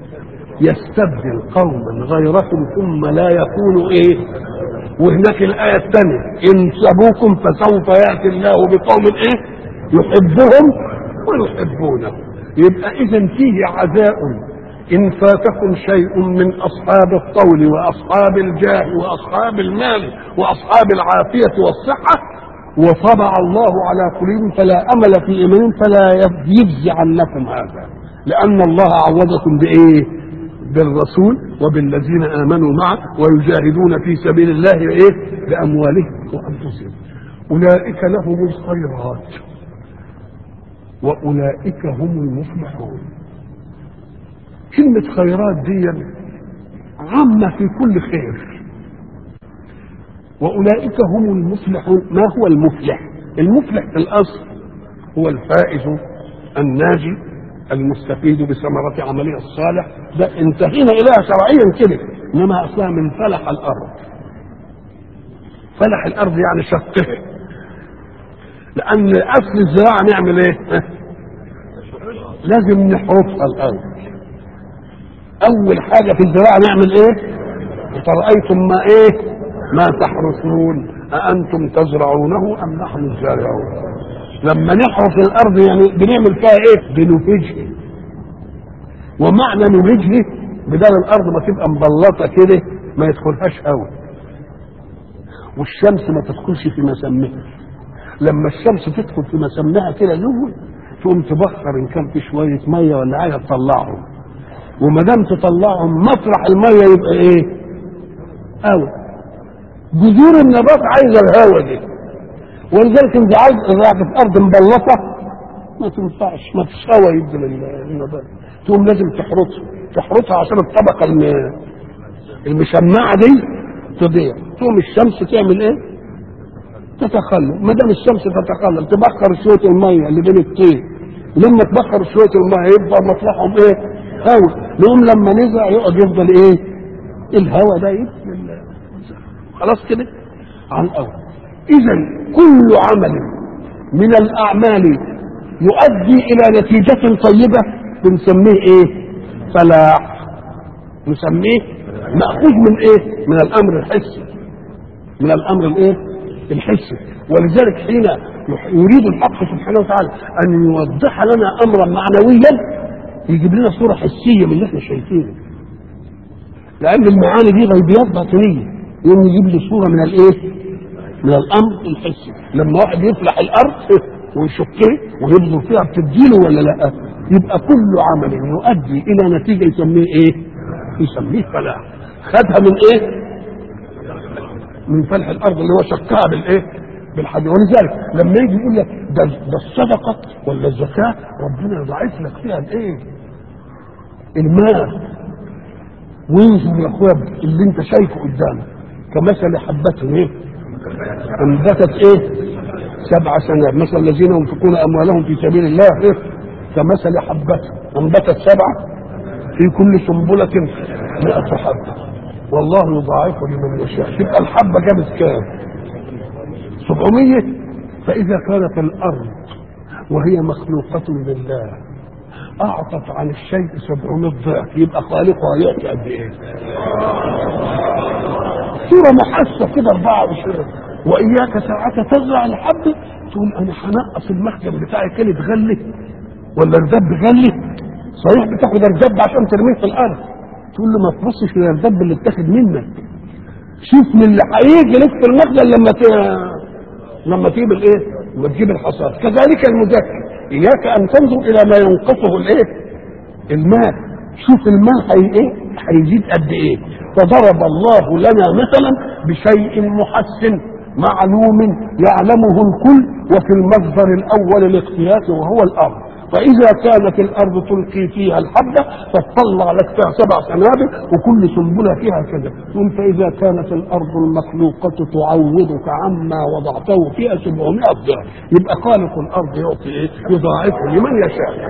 يستبدل قوما غيركم ثم لا يكونوا ايه وهناك الآية الثانية إن سبوكم فسوف يأتي الله بقوم إيه يحبهم ويحبونه يبقى إذا فيه عزاء إن فاتكم شيء من أصحاب الطول وأصحاب الجاه وأصحاب المال وأصحاب العافية والصحة وطبع الله على قلوبهم فلا أمل في إيمانهم فلا يجزي عنكم هذا لأن الله عوضكم بإيه؟ بالرسول وبالذين امنوا معه ويجاهدون في سبيل الله ايه باموالهم وانفسهم اولئك لهم الخيرات واولئك هم المفلحون كلمة خيرات دي عامة في كل خير وأولئك هم المفلحون ما هو المفلح المفلح في الأصل هو الفائز الناجي المستفيد بثمرة عمله الصالح ده انتهينا إليها شرعيا كده إنما أصلها من فلح الأرض فلح الأرض يعني شقها لأن أصل الزراعة نعمل إيه؟ لازم نحرثها الأرض أول حاجة في الزراعة نعمل إيه؟ فرأيتم ما إيه؟ ما تحرثون أأنتم تزرعونه أم نحن الزارعون؟ لما نحرث الارض يعني بنعمل فيها ايه بنهجها ومعنى نهجها بدل الارض ما تبقى مبلطه كده ما يدخلهاش هواء والشمس ما تدخلش في مسامها لما الشمس تدخل في مسامها كده جوه تقوم تبخر ان كان في شويه ميه ولا حاجه تطلعهم وما دام تطلعهم مطرح الميه يبقى ايه؟ هواء جذور النبات عايزه الهواء دي ولذلك انت عايز زرعت في ارض مبلطه ما تنفعش ما فيش هواء يدي للنبات تقوم لازم تحرطها تحرطها عشان الطبقه الم- المشمعه دي تضيع تقوم الشمس تعمل ايه؟ تتخلل ما دام الشمس تتخلل تبخر شويه الميه اللي بين الطين لما تبخر شويه الميه يبقى مطلعهم ايه؟ هواء نقوم لما نزرع يقعد يفضل ايه؟ الهواء ده يدي لل- خلاص كده؟ على الاول اذا كل عمل من الاعمال يؤدي الى نتيجة طيبة بنسميه ايه فلاح نسميه مأخوذ من ايه من الامر الحسي من الامر الايه الحسي ولذلك حين يريد الحق سبحانه وتعالى ان يوضح لنا امرا معنويا يجيب لنا صوره حسيه من اللي احنا شايفينه لان المعاني دي غيبيات باطنيه يوم يجيب لي صوره من الايه؟ من الامر الحسي لما واحد يفلح الارض ويشكها ويبذل فيها بتديله ولا لا يبقى كل عمل يؤدي الى نتيجه يسميه ايه؟ يسميه فلاح خدها من ايه؟ من فلح الارض اللي هو شكها بالايه؟ بالحديد ولذلك لما يجي يقول لك ده ده الصدقه ولا الزكاه ربنا يضاعف لك فيها الايه؟ المال وينظر يا اخويا اللي انت شايفه قدامك كمثل حبة ايه؟ انبتت ايه؟ سبع سنوات مثل الذين ينفقون اموالهم في سبيل الله ايه؟ كمثل حبة انبتت سبع في كل سنبلة 100 حبة والله يضاعف لمن يشاء تبقى الحبة جابت كام؟ 700 فإذا كانت الأرض وهي مخلوقة لله أعطت عن الشيء 700 ضعف يبقى خالقها يأتي قد إيه؟ صورة محسة كده 24 وإياك ساعة تزرع الحب تقول أنا هنقص المخزن بتاعي كده تغلي ولا الدب غلي صحيح بتاخد الدب عشان ترميه في الأرض تقول له ما تبصش للدب اللي اتاخد منك شوف من اللي هيجي لك في المخزن لما ت... لما تجيب الايه؟ لما تجيب الحصاد كذلك المذكر اياك ان تنظر الى ما ينقصه الايه؟ المال شوف المال هي ايه؟ هيزيد قد ايه؟ فضرب الله لنا مثلا بشيء محسن معلوم يعلمه الكل وفي المصدر الاول الاقتياس وهو الارض فإذا كانت الأرض تلقي فيها الحبة فتطلع لك فيها سبع سنابل وكل سنبلة فيها كذا ثم فإذا كانت الأرض المخلوقة تعوضك عما وضعته فيها 700 ضعف يبقى خالق الأرض يعطي إيه؟ يضاعفه لمن يشاء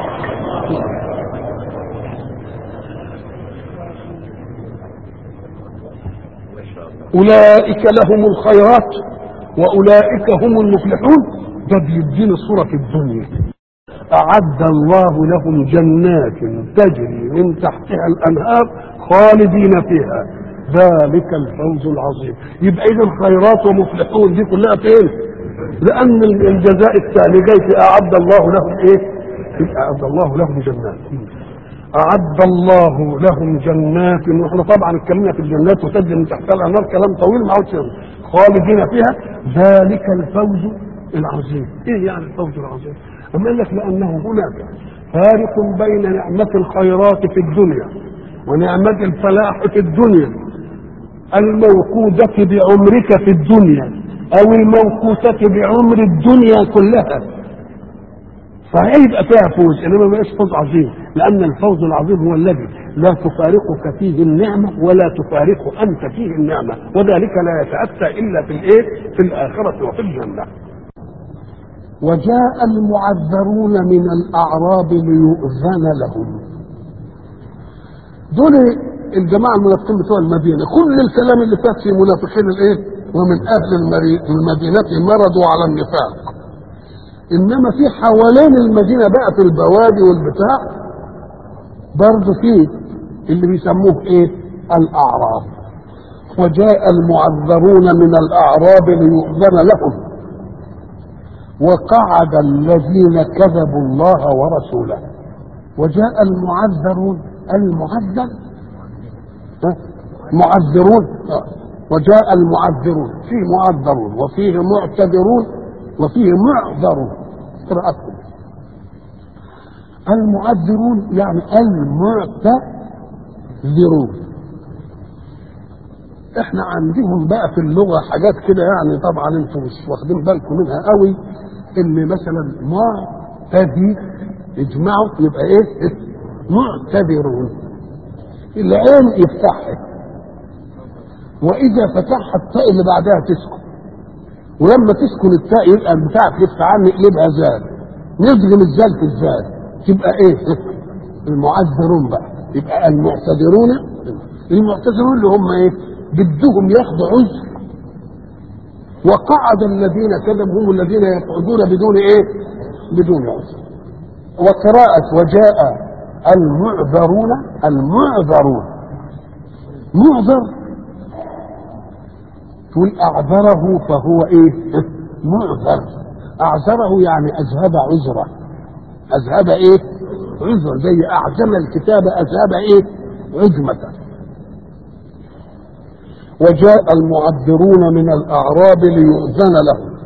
أولئك لهم الخيرات وأولئك هم المفلحون ده بيدينا الصورة في الدنيا أعد الله لهم جنات تجري من تحتها الأنهار خالدين فيها ذلك الفوز العظيم يبقى إذا خيرات ومفلحون دي كلها فين؟ لأن الجزاء الثاني جاي في أعد الله لهم إيه؟ أعد الله لهم جنات أعد الله لهم جنات ونحن طبعا اتكلمنا في الجنات وتجري من تحتها الأنهار كلام طويل ما عودش خالدين فيها ذلك الفوز العظيم إيه يعني الفوز العظيم؟ أما قال لك لأنه هناك فارق بين نعمة الخيرات في الدنيا ونعمة الفلاح في الدنيا الموقودة بعمرك في الدنيا أو الموقوتة بعمر الدنيا كلها صحيح يبقى فيها فوز انما ما فوز عظيم لان الفوز العظيم هو الذي لا تفارقك فيه النعمه ولا تفارق انت فيه النعمه وذلك لا يتاتى الا في الايه؟ في الاخره وفي الجنه. وجاء المعذرون من الأعراب ليؤذن لهم دول الجماعة المنافقين بتوع المدينة كل الكلام اللي فات في منافقين الايه ومن أهل المدينة مرضوا على النفاق إنما في حوالين المدينة بقى في البوادي والبتاع برضه في اللي بيسموه ايه الأعراب وجاء المعذرون من الأعراب ليؤذن لهم وقعد الذين كذبوا الله ورسوله وجاء المعذرون المعذر معذرون وجاء المعذرون فيه معذرون وفيه معتذرون وفيه معذرون قراءتكم المعذرون يعني المعتذرون احنا عندهم بقى في اللغه حاجات كده يعني طبعا انتم مش واخدين بالكم منها قوي ان مثلا معتذي اجمعوا يبقى ايه معتذرون العين يفتحها واذا فتحها التاء اللي بعدها تسكن ولما تسكن التاء يبقى البتاع تلف عنه يقلبها زال نضغم الزال في الزال تبقى ايه المعذرون بقى يبقى المعتذرون المعتذرون اللي هم ايه بدهم ياخذوا عذر وقعد الذين كذبوا هم الذين يقعدون بدون ايه بدون عذر وقراءة وجاء المعذرون المعذرون معذر تقول اعذره فهو ايه معذر اعذره يعني اذهب عذره اذهب ايه عذرا زي اعجم الكتاب اذهب ايه عجمة وجاء المعذرون من الاعراب ليؤذن لهم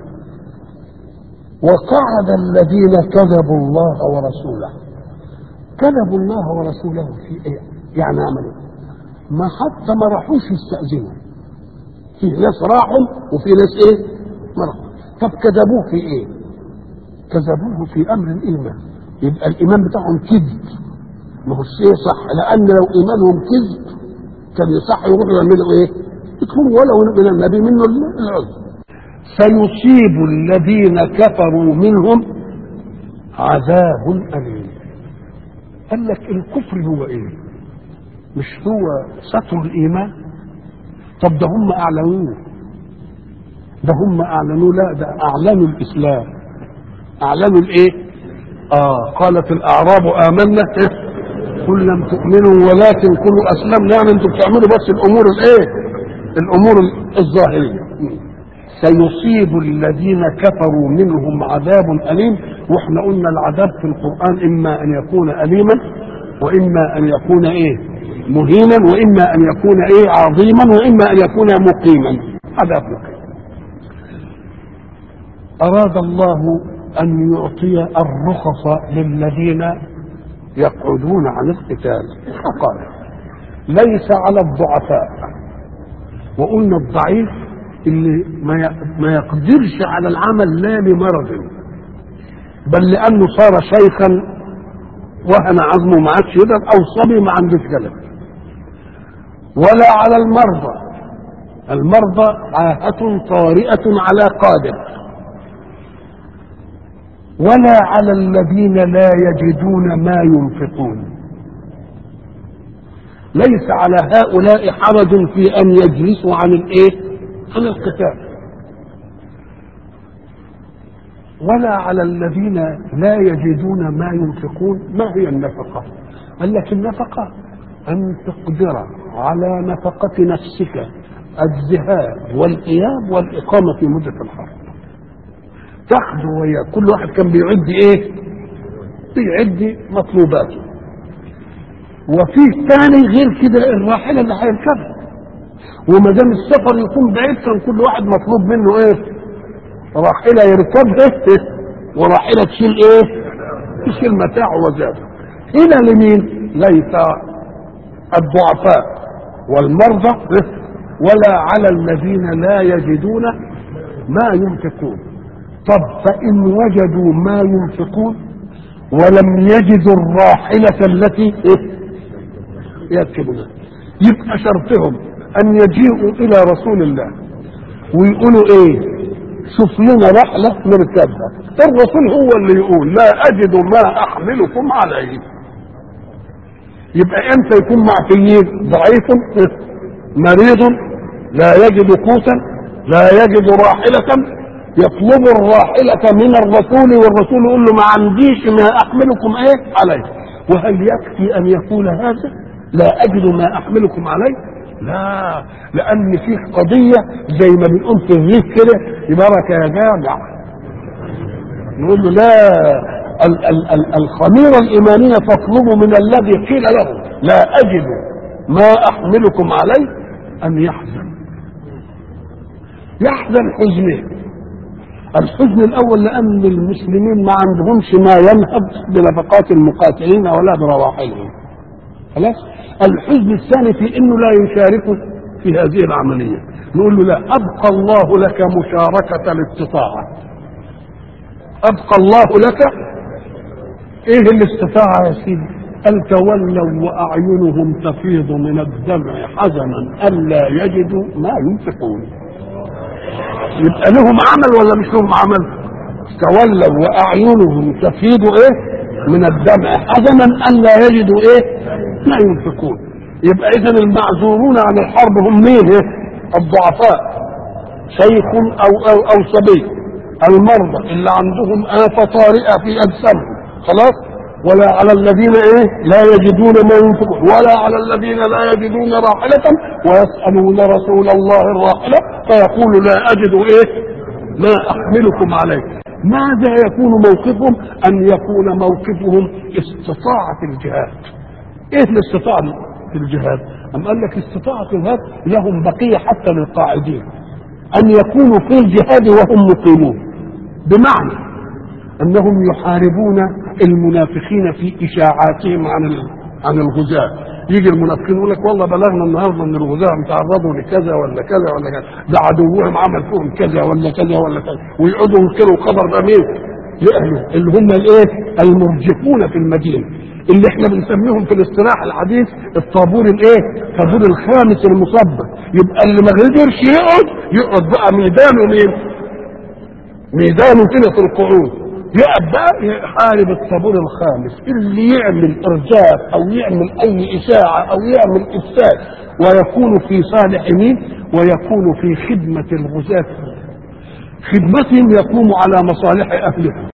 وقعد الذين كذبوا الله ورسوله كذبوا الله ورسوله في ايه يعني عملوا ما حتى ما راحوش يستأذنوا في ناس راحوا وفي ناس ايه ما راحوا طب كذبوه في ايه كذبوه في امر الايمان يبقى الايمان بتاعهم كذب ما هو شيء صح لان لو ايمانهم كذب كان يصح يروحوا يعملوا ايه يدخلوا ولو من النبي منه العذر سيصيب الذين كفروا منهم عذاب أليم قال لك الكفر هو ايه مش هو ستر الايمان طب ده هم اعلنوه ده هم اعلنوه لا ده اعلنوا الاسلام اعلنوا الايه اه قالت الاعراب امنا قل لم تؤمنوا ولكن قلوا اسلمنا يعني انتم بتعملوا بس الامور الايه الامور الظاهريه سيصيب الذين كفروا منهم عذاب اليم واحنا قلنا العذاب في القران اما ان يكون اليما واما ان يكون ايه مهينا واما ان يكون ايه عظيما واما ان يكون مقيما عذاب مقيم اراد الله ان يعطي الرخص للذين يقعدون عن القتال فقال ليس على الضعفاء وقلنا الضعيف اللي ما ما يقدرش على العمل لا لمرض بل لانه صار شيخا وهن عظمه ما عادش يقدر او صبي ما عندوش جلد ولا على المرضى المرضى عاهة طارئة على قادر ولا على الذين لا يجدون ما ينفقون ليس على هؤلاء حرج في ان يجلسوا عن الايه عن القتال ولا على الذين لا يجدون ما ينفقون ما هي النفقة قال لك النفقة أن تقدر على نفقة نفسك الذهاب والإياب والإقامة في مدة الحرب تاخده ويا كل واحد كان بيعد إيه بيعد مطلوباته وفي ثاني غير كده الراحلة اللي هيركبها وما دام السفر يكون بعيد كان كل واحد مطلوب منه ايه راحلة يركبها وراحلة تشيل ايه تشيل متاعه وزاده هنا لمين ليس الضعفاء والمرضى ولا على الذين لا يجدون ما ينفقون طب فإن وجدوا ما ينفقون ولم يجدوا الراحلة التي يركبونها يبقى شرطهم أن يجيئوا إلى رسول الله ويقولوا إيه شوف لنا رحلة نركبها الرسول هو اللي يقول لا أجد ما أحملكم عليه يبقى امتى يكون معفيين ضعيف مريض لا يجد قوتا لا يجد راحلة يطلب الراحلة من الرسول والرسول يقول له ما عنديش ما أحملكم إيه عليه وهل يكفي أن يقول هذا لا أجد ما أحملكم عليه لا لأن فيه قضية زي ما بنقول في الريف كده يبارك يا جامع نقول له لا ال- ال- ال- الخميرة الإيمانية تطلب من الذي قيل له لا أجد ما أحملكم عليه أن يحزن يحزن حزنين الحزن الأول لأن المسلمين ما عندهمش ما ينهب بنفقات المقاتلين ولا برواحلهم خلاص الحزن الثاني في انه لا يشارك في هذه العمليه نقول له لا ابقى الله لك مشاركه الاستطاعه ابقى الله لك ايه الاستطاعه يا سيدي قال تولوا واعينهم تفيض من الدمع حزنا الا يجدوا ما ينفقون يبقى لهم عمل ولا مش لهم عمل تولوا واعينهم تفيض ايه من الدمع حزنا الا يجدوا ايه ما ينفقون يبقى اذا المعذورون عن الحرب هم مين إيه؟ الضعفاء شيخ او او او صبي المرضى اللي عندهم آفة طارئة في أجسامهم خلاص ولا على الذين ايه لا يجدون ما ينفقون ولا على الذين لا يجدون راحلة ويسألون رسول الله الراحلة فيقول لا أجد ايه ما أحملكم عليه ماذا يكون موقفهم ان يكون موقفهم استطاعة الجهاد ايه الاستطاعة في الجهاد ام قال لك استطاعة الجهاد لهم بقية حتى للقاعدين ان يكونوا في الجهاد وهم مقيمون بمعنى انهم يحاربون المنافقين في اشاعاتهم عن عن الغزاة يجي المنافقين يقول لك والله بلغنا النهارده ان الغزاة تعرضوا لكذا ولا كذا ولا كذا ده عدوهم عمل فيهم كذا ولا كذا ولا كذا ويقعدوا ينكروا خبر ده مين؟ يأهلوا اللي هم الايه؟ المرجفون في المدينه اللي احنا بنسميهم في الاصطلاح الحديث الطابور الايه؟ الطابور الخامس المصبر يبقى اللي ما قدرش يقعد يقعد بقى ميدانه مين؟ ميدانه هنا في القعود يقعد بقى يحارب الطابور الخامس اللي يعمل ارجاف او يعمل اي اشاعه او يعمل افساد ويكون في صالح مين؟ ويكون في خدمه الغزاة خدمتهم يقوم على مصالح اهلهم